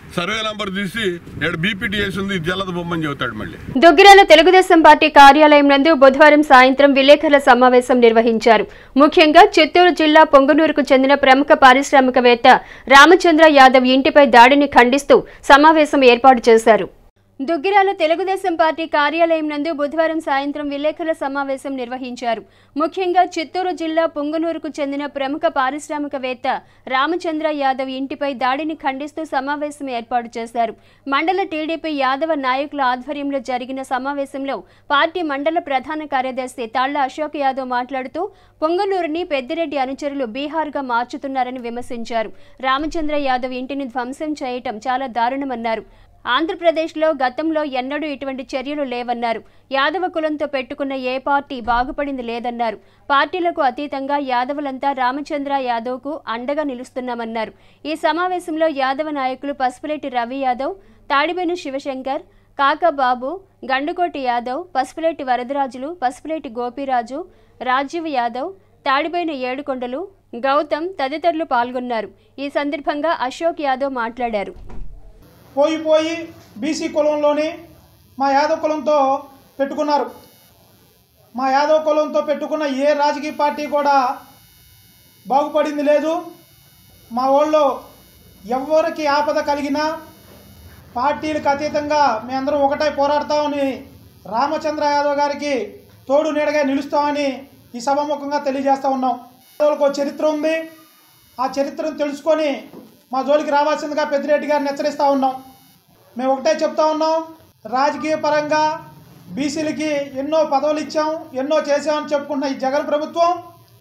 సర్వే నంబర్ తీసి ఇక్కడ బీపీటీఎస్ ఉంది ఇది తెల్లది బొమ్మని చెబుతాడు మళ్ళీ దుగ్గిరాల తెలుగుదేశం పార్టీ కార్యాలయం నందు బుధవారం సాయంత్రం విలేకరుల సమావేశం నిర్వహించారు ముఖ్యంగా చిత్తూరు జిల్లా పొంగనూరుకు చెందిన ప్రముఖ పారిశ్రామికవేత్త రామచంద్ర యాదవ్ ఇంటిపై దాడిని ఖండిస్తూ సమావేశం ఏర్పాటు చేశారు దుగ్గిరాల తెలుగుదేశం పార్టీ కార్యాలయం నందు బుధవారం సాయంత్రం విలేకరుల సమావేశం నిర్వహించారు ముఖ్యంగా చిత్తూరు జిల్లా పుంగనూరుకు చెందిన ప్రముఖ పారిశ్రామికవేత్త రామచంద్ర యాదవ్ ఇంటిపై దాడిని ఖండిస్తూ సమావేశం ఏర్పాటు చేశారు మండల టీడీపీ యాదవ నాయకుల ఆధ్వర్యంలో జరిగిన సమావేశంలో పార్టీ మండల ప్రధాన కార్యదర్శి తాళ్ల అశోక్ యాదవ్ మాట్లాడుతూ పొంగనూరుని పెద్దిరెడ్డి అనుచరులు బీహార్గా మార్చుతున్నారని విమర్శించారు రామచంద్ర యాదవ్ ఇంటిని ధ్వంసం చేయటం చాలా దారుణమన్నారు ఆంధ్రప్రదేశ్లో గతంలో ఎన్నడూ ఇటువంటి చర్యలు లేవన్నారు యాదవ కులంతో పెట్టుకున్న ఏ పార్టీ బాగుపడింది లేదన్నారు పార్టీలకు అతీతంగా యాదవులంతా రామచంద్ర యాదవ్కు అండగా నిలుస్తున్నామన్నారు ఈ సమావేశంలో యాదవ నాయకులు పసుపులేటి రవి యాదవ్ తాడిబెను శివశంకర్ కాకబాబు గండుకోటి యాదవ్ పసుపులేటి వరదరాజులు పసుపులేటి గోపిరాజు రాజీవ్ యాదవ్ తాడిబైన ఏడుకొండలు గౌతమ్ తదితరులు పాల్గొన్నారు ఈ సందర్భంగా అశోక్ యాదవ్ మాట్లాడారు పోయి పోయి బీసీ కులంలోని మా యాదవ్ కులంతో పెట్టుకున్నారు మా యాదవ్ కులంతో పెట్టుకున్న ఏ రాజకీయ పార్టీ కూడా బాగుపడింది లేదు మా వాళ్ళు ఎవరికి ఆపద కలిగినా పార్టీలకు అతీతంగా మేమందరం ఒకటే పోరాడతామని రామచంద్ర యాదవ్ గారికి తోడు నీడగా నిలుస్తామని ఈ సభాముఖంగా తెలియజేస్తూ ఉన్నాం యాదవులకు ఒక చరిత్ర ఉంది ఆ చరిత్రను తెలుసుకొని మా జోలికి రావాల్సిందిగా పెద్దిరెడ్డి గారిని హెచ్చరిస్తూ ఉన్నాం మేము ఒకటే చెప్తా ఉన్నాం రాజకీయ పరంగా బీసీలకి ఎన్నో పదవులు ఇచ్చాం ఎన్నో చేసామని చెప్పుకున్న ఈ జగన్ ప్రభుత్వం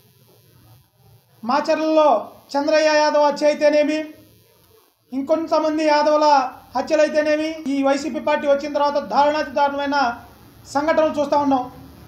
మాచర్లలో చంద్రయ్య యాదవ్ హత్య అయితేనేమి ఇంకొంతమంది యాదవుల హత్యలు అయితేనేమి ఈ వైసీపీ పార్టీ వచ్చిన తర్వాత దారుణాతి దారుణమైన సంఘటనలు చూస్తూ ఉన్నాం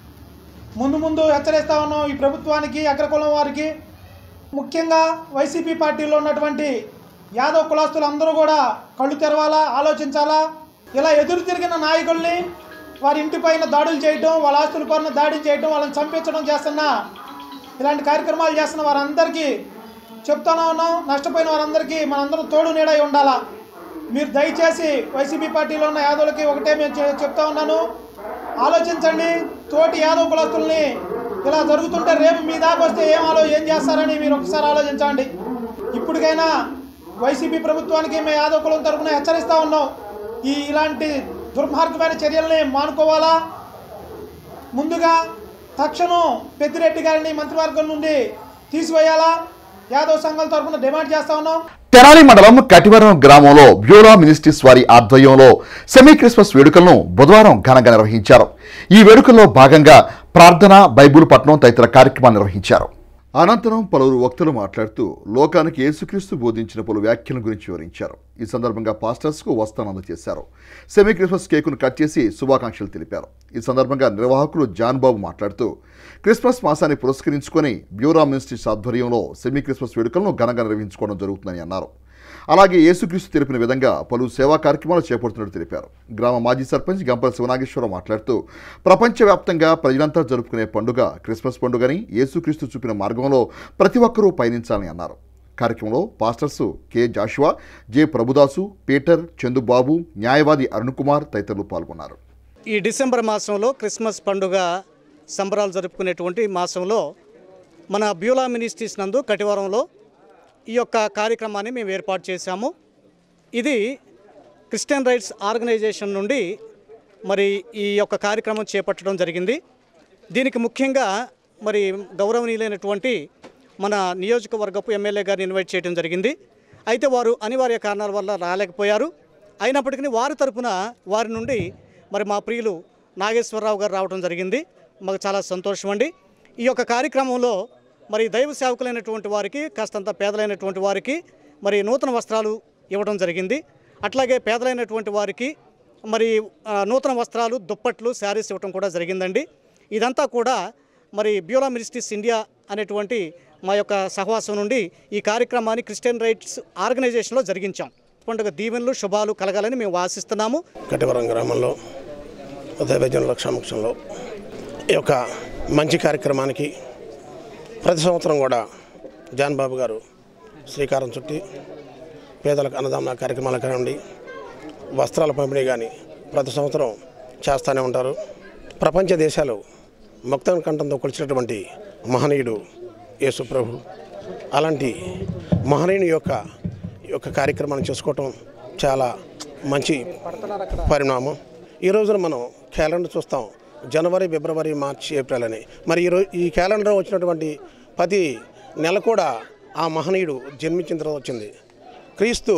ముందు ముందు హెచ్చరిస్తూ ఉన్నాం ఈ ప్రభుత్వానికి అగ్రకులం వారికి ముఖ్యంగా వైసీపీ పార్టీలో ఉన్నటువంటి యాదవ్ కులాస్తులు అందరూ కూడా కళ్ళు తెరవాలా ఆలోచించాలా ఇలా ఎదురు తిరిగిన నాయకుల్ని వారి ఇంటిపైన దాడులు చేయటం వాళ్ళ ఆస్తుల పైన దాడి చేయటం వాళ్ళని చంపించడం చేస్తున్న ఇలాంటి కార్యక్రమాలు చేస్తున్న వారందరికీ చెప్తానే ఉన్నాం నష్టపోయిన వారందరికీ మనందరం తోడు నీడై ఉండాలా మీరు దయచేసి వైసీపీ పార్టీలో ఉన్న యాదవులకి ఒకటే మేము చె- చెప్తా ఉన్నాను ఆలోచించండి తోటి యాదవ్ కులస్తుల్ని ఇలా జరుగుతుంటే రేపు మీ దాకా వస్తే ఏం ఆలో ఏం చేస్తారని మీరు ఒకసారి ఆలోచించండి ఇప్పటికైనా వైసీపీ ప్రభుత్వానికి మేము యాదవ్ కులం తరఫున హెచ్చరిస్తూ ఉన్నాం ఈ ఇలాంటి దుర్మార్గమైన చర్యల్ని మానుకోవాలా ముందుగా తక్షణం పెద్దిరెడ్డి గారిని మంత్రివర్గం నుండి తీసివేయాలా యాదవ్ సంఘాల తరఫున డిమాండ్ చేస్తా ఉన్నాం తెనాలి మండలం కటివరం గ్రామంలో బ్యూరా మినిస్ట్రీస్ వారి ఆధ్వర్యంలో సెమీ క్రిస్మస్ వేడుకలను బుధవారం ఘనంగా నిర్వహించారు ఈ వేడుకల్లో భాగంగా ప్రార్థన బైబుల్ పట్నం తదితర కార్యక్రమాలు నిర్వహించారు అనంతరం పలువురు వక్తలు మాట్లాడుతూ లోకానికి యేసుక్రీస్తు బోధించిన పలు వ్యాఖ్యల గురించి వివరించారు ఈ సందర్భంగా పాస్టర్స్కు వస్తాను అందజేశారు సెమీ క్రిస్మస్ కేకును కట్ చేసి శుభాకాంక్షలు తెలిపారు ఈ సందర్భంగా నిర్వాహకులు జాన్ బాబు మాట్లాడుతూ క్రిస్మస్ మాసాన్ని పురస్కరించుకొని బ్యూరా మినిస్ట్రీస్ ఆధ్వర్యంలో సెమీ క్రిస్మస్ వేడుకలను ఘనంగా నిర్వహించుకోవడం జరుగుతుందని అన్నారు అలాగే యేసుక్రీస్తు తెలిపిన విధంగా పలు సేవా కార్యక్రమాలు చేపడుతున్నట్టు తెలిపారు గ్రామ మాజీ సర్పంచ్ గంపల శివనాగేశ్వరరావు మాట్లాడుతూ ప్రపంచవ్యాప్తంగా ప్రజలంతా జరుపుకునే పండుగ క్రిస్మస్ పండుగని యేసుక్రీస్తు చూపిన మార్గంలో ప్రతి ఒక్కరూ పయనించాలని అన్నారు కార్యక్రమంలో pastors K Joshua J Prabhudasu Peter Chandubabu న్యాయవాది అరుణ్ కుమార్ తదితరులు పాల్గొన్నారు ఈ డిసెంబర్ మాసంలో క్రిస్మస్ పండుగ సంబరాలు జరుపుకునేటువంటి మాసంలో మన బ్యూలా మినిస్ట్రీస్ నందు కటివరంలో ఈ యొక్క కార్యక్రమాన్ని మేము ఏర్పాటు చేశాము ఇది క్రిస్టియన్ రైట్స్ ఆర్గనైజేషన్ నుండి మరి ఈ యొక్క కార్యక్రమం చేపట్టడం జరిగింది దీనికి ముఖ్యంగా మరి గౌరవనీయులైనటువంటి మన నియోజకవర్గపు ఎమ్మెల్యే గారిని ఇన్వైట్ చేయడం జరిగింది అయితే వారు అనివార్య కారణాల వల్ల రాలేకపోయారు అయినప్పటికీ వారి తరపున వారి నుండి మరి మా ప్రియులు నాగేశ్వరరావు గారు రావడం జరిగింది మాకు చాలా సంతోషం అండి ఈ యొక్క కార్యక్రమంలో మరి దైవ సేవకులైనటువంటి వారికి కాస్తంత పేదలైనటువంటి వారికి మరి నూతన వస్త్రాలు ఇవ్వడం జరిగింది అట్లాగే పేదలైనటువంటి వారికి మరి ఆ, నూతన వస్త్రాలు దుప్పట్లు శారీస్ ఇవ్వడం కూడా జరిగిందండి ఇదంతా కూడా మరి బ్యూరా మినిస్ట్రీస్ ఇండియా అనేటువంటి మా యొక్క సహవాసం నుండి ఈ కార్యక్రమాన్ని క్రిస్టియన్ రైట్స్ ఆర్గనైజేషన్లో జరిగించాం పండుగ దీవెనలు శుభాలు కలగాలని మేము ఆశిస్తున్నాము కటివరం గ్రామంలో దైవజనుల సమక్షంలో ఈ యొక్క మంచి కార్యక్రమానికి ప్రతి సంవత్సరం కూడా జాన్ బాబు గారు శ్రీకారం చుట్టి పేదలకు అన్నదాన కార్యక్రమాలు కానివ్వండి వస్త్రాల పంపిణీ కానీ ప్రతి సంవత్సరం చేస్తూనే ఉంటారు ప్రపంచ దేశాలు ముక్త కంఠంతో కొలిచినటువంటి మహనీయుడు యేసు ప్రభు అలాంటి మహనీయుని యొక్క ఈ యొక్క కార్యక్రమాన్ని చేసుకోవటం చాలా మంచి పరిణామం ఈ రోజున మనం క్యాలెండర్ చూస్తాం జనవరి ఫిబ్రవరి మార్చి ఏప్రిల్ అని మరి ఈరోజు ఈ క్యాలెండర్ వచ్చినటువంటి ప్రతి నెల కూడా ఆ మహనీయుడు జన్మించిన తర్వాత వచ్చింది క్రీస్తు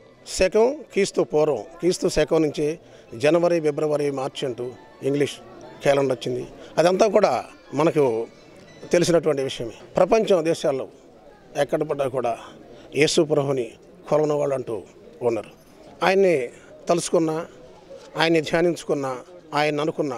శకం క్రీస్తు పూర్వం క్రీస్తు శకం నుంచి జనవరి ఫిబ్రవరి మార్చి అంటూ ఇంగ్లీష్ క్యాలెండర్ వచ్చింది అదంతా కూడా మనకు తెలిసినటువంటి విషయమే ప్రపంచం దేశాల్లో ఎక్కడ పడ్డా కూడా యేసు ప్రభుని కొలవని వాళ్ళు అంటూ ఉన్నారు ఆయన్ని తలుసుకున్న ఆయన్ని ధ్యానించుకున్న ఆయన అనుకున్న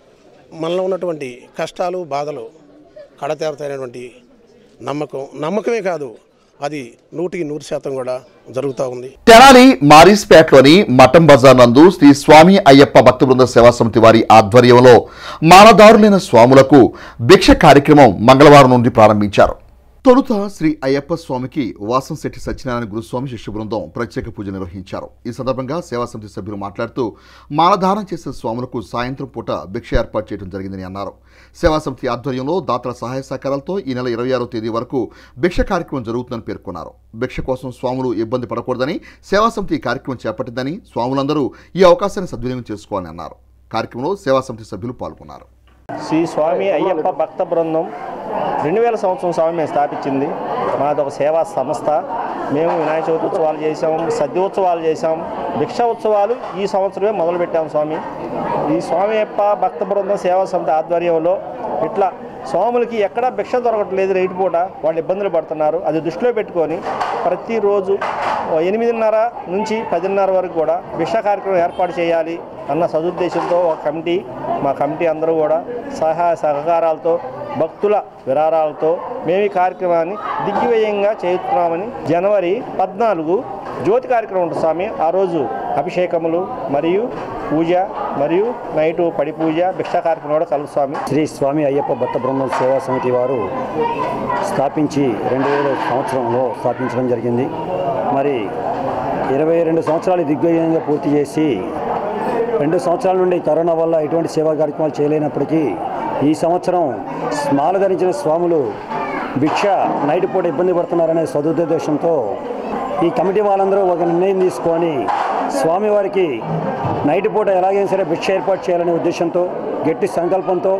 మనలో ఉన్నటువంటి కష్టాలు బాధలు కడతేరుతాయినటువంటి నమ్మకం నమ్మకమే కాదు అది నూటికి నూరు శాతం కూడా జరుగుతూ ఉంది తెనాలి మారిస్పేటలోని మఠం బజార్ నందు శ్రీ స్వామి అయ్యప్ప భక్త బృంద సేవా సమితి వారి ఆధ్వర్యంలో మానదారులైన స్వాములకు భిక్ష కార్యక్రమం మంగళవారం నుండి ప్రారంభించారు తొలుత శ్రీ అయ్యప్ప స్వామికి వాసంశెట్టి సత్యనారాయణ గురుస్వామి శిష్య బృందం ప్రత్యేక పూజ నిర్వహించారు ఈ సందర్భంగా సేవా సమితి సభ్యులు మాట్లాడుతూ మాలధారణ చేసిన స్వాములకు సాయంత్రం పూట భిక్ష ఏర్పాటు చేయడం జరిగిందని అన్నారు సేవా సమితి ఆధ్వర్యంలో దాతల సహాయ సహకారాలతో ఈ నెల ఇరవై ఆరో తేదీ వరకు భిక్ష కార్యక్రమం జరుగుతుందని పేర్కొన్నారు భిక్ష కోసం స్వాములు ఇబ్బంది పడకూడదని సేవా సమితి ఈ కార్యక్రమం చేపట్టిందని స్వాములందరూ ఈ అవకాశాన్ని సద్వినియోగం చేసుకోవాలని అన్నారు కార్యక్రమంలో సేవా సమితి సభ్యులు పాల్గొన్నారు శ్రీ స్వామి అయ్యప్ప భక్త బృందం రెండు వేల సంవత్సరం స్వామి మేము స్థాపించింది మాది ఒక సేవా సంస్థ మేము వినాయక చవితి ఉత్సవాలు చేసాం సద్యోత్సవాలు చేసాం భిక్షా ఉత్సవాలు ఈ సంవత్సరమే మొదలుపెట్టాం స్వామి ఈ స్వామి అయ్యప్ప భక్త బృందం సేవా సమితి ఆధ్వర్యంలో ఇట్లా స్వాములకి ఎక్కడా భిక్ష దొరకట్లేదు రైతు పూట వాళ్ళు ఇబ్బందులు పడుతున్నారు అది దృష్టిలో పెట్టుకొని ప్రతిరోజు ఎనిమిదిన్నర నుంచి పదిన్నర వరకు కూడా భిక్ష కార్యక్రమం ఏర్పాటు చేయాలి అన్న సదుద్దేశంతో ఒక కమిటీ మా కమిటీ అందరూ కూడా సహాయ సహకారాలతో భక్తుల విరారాలతో మేము ఈ కార్యక్రమాన్ని దిగ్విజయంగా చేస్తున్నామని జనవరి పద్నాలుగు జ్యోతి కార్యక్రమం ఉంటుంది స్వామి ఆ రోజు అభిషేకములు మరియు పూజ మరియు నైటు పడి పూజ భిక్షా కార్యక్రమం కూడా కలుగు స్వామి శ్రీ స్వామి అయ్యప్ప భట్ట బృందం సేవా సమితి వారు స్థాపించి రెండు వేల సంవత్సరంలో స్థాపించడం జరిగింది మరి ఇరవై రెండు సంవత్సరాలు దిగ్విజయంగా పూర్తి చేసి రెండు సంవత్సరాల నుండి కరోనా వల్ల ఎటువంటి సేవా కార్యక్రమాలు చేయలేనప్పటికీ ఈ సంవత్సరం మాల ధరించిన స్వాములు భిక్ష నైట్ పూట ఇబ్బంది పడుతున్నారనే సదుద్దేశంతో ఈ కమిటీ వాళ్ళందరూ ఒక నిర్ణయం తీసుకొని స్వామివారికి నైట్ పూట ఎలాగైనా సరే భిక్ష ఏర్పాటు చేయాలనే ఉద్దేశంతో గట్టి సంకల్పంతో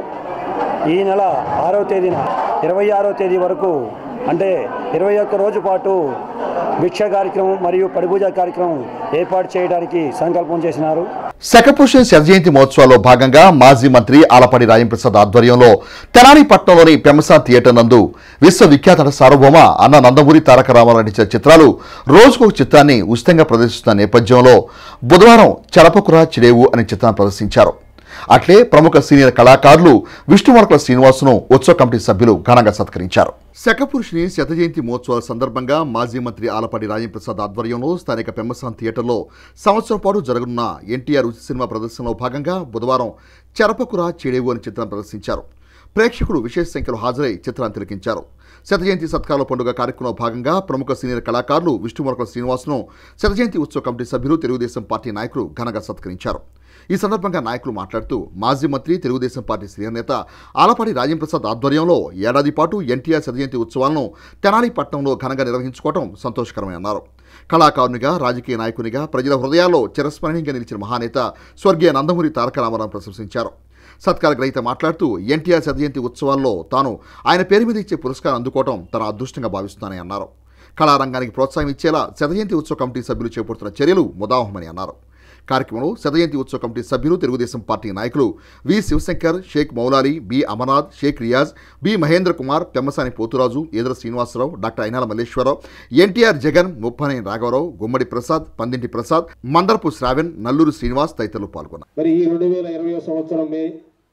ఈ నెల ఆరో తేదీన ఇరవై ఆరో తేదీ వరకు అంటే ఇరవై ఒక్క రోజు పాటు భిక్ష కార్యక్రమం మరియు పడిపూజ కార్యక్రమం ఏర్పాటు చేయడానికి సంకల్పం చేసినారు శకపురుష శతజయంతి మహోత్సవాల్లో భాగంగా మాజీ మంత్రి ఆలపాటి రాజంప్రసాద్ ఆధ్వర్యంలో తెనాలి పట్టణంలోని పెమసా థియేటర్ నందు విశ్వవిఖ్యాత నట సార్వభౌమ అన్న నందమూరి తారక రామారావు నటించిన చిత్రాలు రోజుకు ఒక చిత్రాన్ని ఉచితంగా ప్రదర్శిస్తున్న నేపథ్యంలో బుధవారం చలపకుర చిడేవు అనే చిత్రాన్ని ప్రదర్శించారు అట్లే ప్రముఖ సీనియర్ కళాకారులు విష్ణువర్కుల శ్రీనివాసును ఉత్సవ కమిటీ సభ్యులు ఘనంగా సత్కరించారు శకపురుషుని శత జయంతి మహోత్సవాల సందర్భంగా మాజీ మంత్రి ఆలపాటి రాజంప్రసాద్ ఆధ్వర్యంలో స్థానిక పెమ్మసాన్ థియేటర్లో సంవత్సరం పాటు జరగనున్న ఎన్టీఆర్ ఉచిత సినిమా ప్రదర్శనలో భాగంగా బుధవారం చెరపకుర చెడేవు అనే చిత్రం ప్రదర్శించారు ప్రేక్షకులు విశేష సంఖ్యలో హాజరై చిత్రాన్ని తిలకించారు శత జయంతి సత్కాల పండుగ కార్యక్రమంలో భాగంగా ప్రముఖ సీనియర్ కళాకారులు విష్ణువర్కుల శ్రీనివాసును శత జయంతి ఉత్సవ కమిటీ సభ్యులు తెలుగుదేశం పార్టీ నాయకులు ఘనంగా సత్కరించారు ఈ సందర్భంగా నాయకులు మాట్లాడుతూ మాజీ మంత్రి తెలుగుదేశం పార్టీ సీనియర్ నేత ఆలపాటి రాజంప్రసాద్ ఆధ్వర్యంలో ఏడాది పాటు ఎన్టీఆర్ శతజయంతి ఉత్సవాలను తెనాలి పట్టణంలో ఘనంగా నిర్వహించుకోవడం సంతోషకరమని అన్నారు కళాకారునిగా రాజకీయ నాయకునిగా ప్రజల హృదయాల్లో చిరస్మరణీయంగా నిలిచిన మహానేత స్వర్గీయ నందమూరి తారక రామారావు ప్రశంసించారు సత్కార గ్రహీత మాట్లాడుతూ ఎన్టీఆర్ శతజయంతి ఉత్సవాల్లో తాను ఆయన పేరు మీద ఇచ్చే పురస్కారం అందుకోవడం తన అదృష్టంగా భావిస్తున్నానని అన్నారు కళారంగానికి ప్రోత్సాహం ఇచ్చేలా శతజయంతి ఉత్సవ కమిటీ సభ్యులు చేపడుతున్న చర్యలు ముదావహమని అన్నారు కార్యక్రమంలో శతజయంతి ఉత్సవ కమిటీ సభ్యులు తెలుగుదేశం పార్టీ నాయకులు V Sivasankar Sheikh Moulali B Amarnath Sheikh Riyaz B Mahendra Kumar Pemmasani Poturaju Eedara Srinivasarao doctor Ainala Malleswararao NTR Jagan Muppaneni రాఘవరావు గుమ్మడి ప్రసాద్ పందింటి ప్రసాద్ మందరపు శ్రావణ్ నల్లూరు శ్రీనివాస్ తదితరులు పాల్గొన్నారు మరి ఈ రెండు వేల ఇరవై సంవత్సరం మే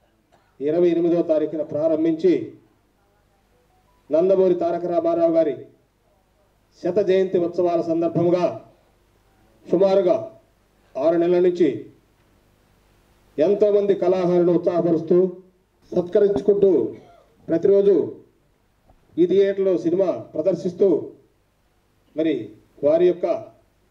ఇరవై ఎనిమిదవ తారీఖున ప్రారంభించి నందమూరి తారక రామారావు గారి శత జయంతి ఉత్సవాల సందర్భంగా సుమారుగా ఆరు నెలల నుంచి ఎంతోమంది కళాకారులను ఉత్సాహపరుస్తూ సత్కరించుకుంటూ ప్రతిరోజు ఈ థియేటర్లో సినిమా ప్రదర్శిస్తూ మరి వారి యొక్క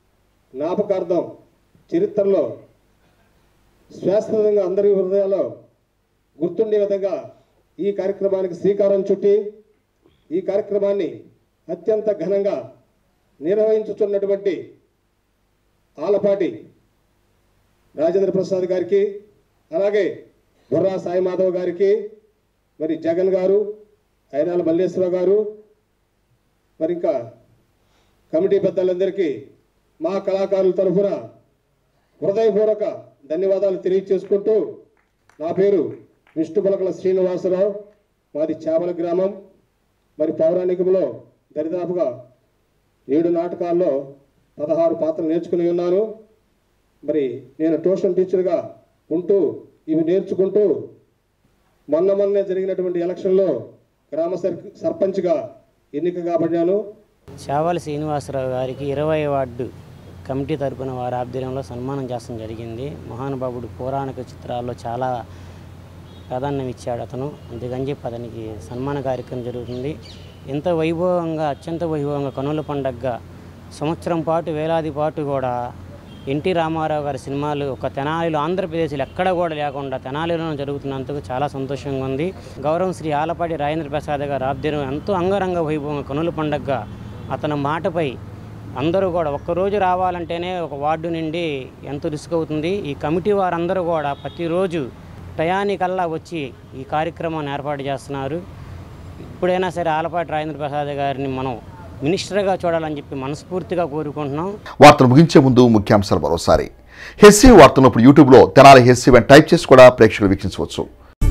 జ్ఞాపకార్థం చరిత్రలో శాశ్వతంగా అందరి హృదయాల్లో గుర్తుండే విధంగా ఈ కార్యక్రమానికి శ్రీకారం చుట్టి ఈ కార్యక్రమాన్ని అత్యంత ఘనంగా నిర్వహించుతున్నటువంటి ఆలపాటి రాజేంద్ర ప్రసాద్ గారికి అలాగే బుర్రా సాయి మాధవ్ గారికి మరి జగన్ గారు ఐనాల మల్లేశ్వరరావు గారు మరి ఇంకా కమిటీ పెద్దలందరికీ మా కళాకారుల తరఫున హృదయపూర్వక ధన్యవాదాలు తెలియచేసుకుంటూ నా పేరు విష్ణు పలకల శ్రీనివాసరావు మాది చేపల గ్రామం మరి పౌరాణికంలో దరిదాపుగా ఏడు నాటకాల్లో పదహారు పాత్రలు నేర్చుకుని ఉన్నాను మరి నేను ట్యూషన్ టీచర్గా ఉంటూ ఇవి నేర్చుకుంటూ మొన్న మొన్నే జరిగినటువంటి ఎలక్షన్లో గ్రామ సర్ సర్పంచ్గా ఎన్నిక కాబడ్డాను చావాలి శ్రీనివాసరావు గారికి ఇరవై వార్డు కమిటీ తరపున వారి ఆధ్వర్యంలో సన్మానం చేస్తడం జరిగింది మహానుభావుడు పౌరాణిక చిత్రాల్లో చాలా ప్రాధాన్యం ఇచ్చాడు అతను అందుకని చెప్పి అతనికి సన్మాన కార్యక్రమం జరుగుతుంది ఎంత వైభవంగా అత్యంత వైభవంగా కనుల పండగగా సంవత్సరం పాటు వేలాది పాటు కూడా ఎన్టీ రామారావు గారి సినిమాలు ఒక తెనాలిలో ఆంధ్రప్రదేశ్లో ఎక్కడ కూడా లేకుండా తెనాలిలో జరుగుతున్నందుకు చాలా సంతోషంగా ఉంది గౌరవం శ్రీ ఆలపాటి రాజేంద్ర ప్రసాద్ గారు ఆధ్వర్యం ఎంతో అంగరంగ వైభవంగా కనుల పండగగా అతని మాటపై అందరూ కూడా ఒక్కరోజు రావాలంటేనే ఒక వార్డు నుండి ఎంతో రిస్క్ అవుతుంది ఈ కమిటీ వారందరూ కూడా ప్రతిరోజు టయానికల్లా వచ్చి ఈ కార్యక్రమాన్ని ఏర్పాటు చేస్తున్నారు ఇప్పుడైనా సరే ఆలపాటి రాజేంద్ర ప్రసాద్ గారిని మనం మినిస్టర్గా చూడాలని చెప్పి మనస్ఫూర్తిగా కోరుకుంటున్నాం వార్తలు ముగించే ముందు ముఖ్యాంశాలు మరోసారి హెస్సీ వార్తలను ఇప్పుడు యూట్యూబ్లో తెనాలి హెస్సీ వెంట టైప్ చేసి కూడా ప్రేక్షకులు వీక్షించవచ్చు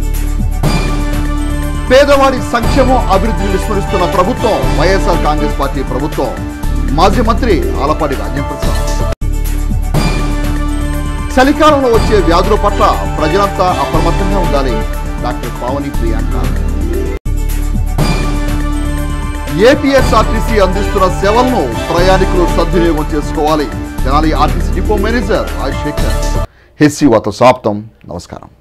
పేదవాడి సంక్షేమం అభివృద్ధిని విస్మరిస్తున్న ప్రభుత్వం వైఎస్ఆర్ కాంగ్రెస్ పార్టీ ప్రభుత్వం మాజీ మంత్రి ఆలపాటి రాజేంద్ర ప్రసాద్ చలికాలంలో వచ్చే వ్యాధుల పట్ల ప్రజలంతా అప్రమత్తంగా ఉండాలి డాక్టర్ పావని ప్రియాంక ఏపీఎస్ఆర్టీసీ అందిస్తున్న సేవలను ప్రయాణికులు సద్వినియోగం చేసుకోవాలి Tenali RTC depot manager Rajasekhar హెస్సీ వార్త సమాప్తం నమస్కారం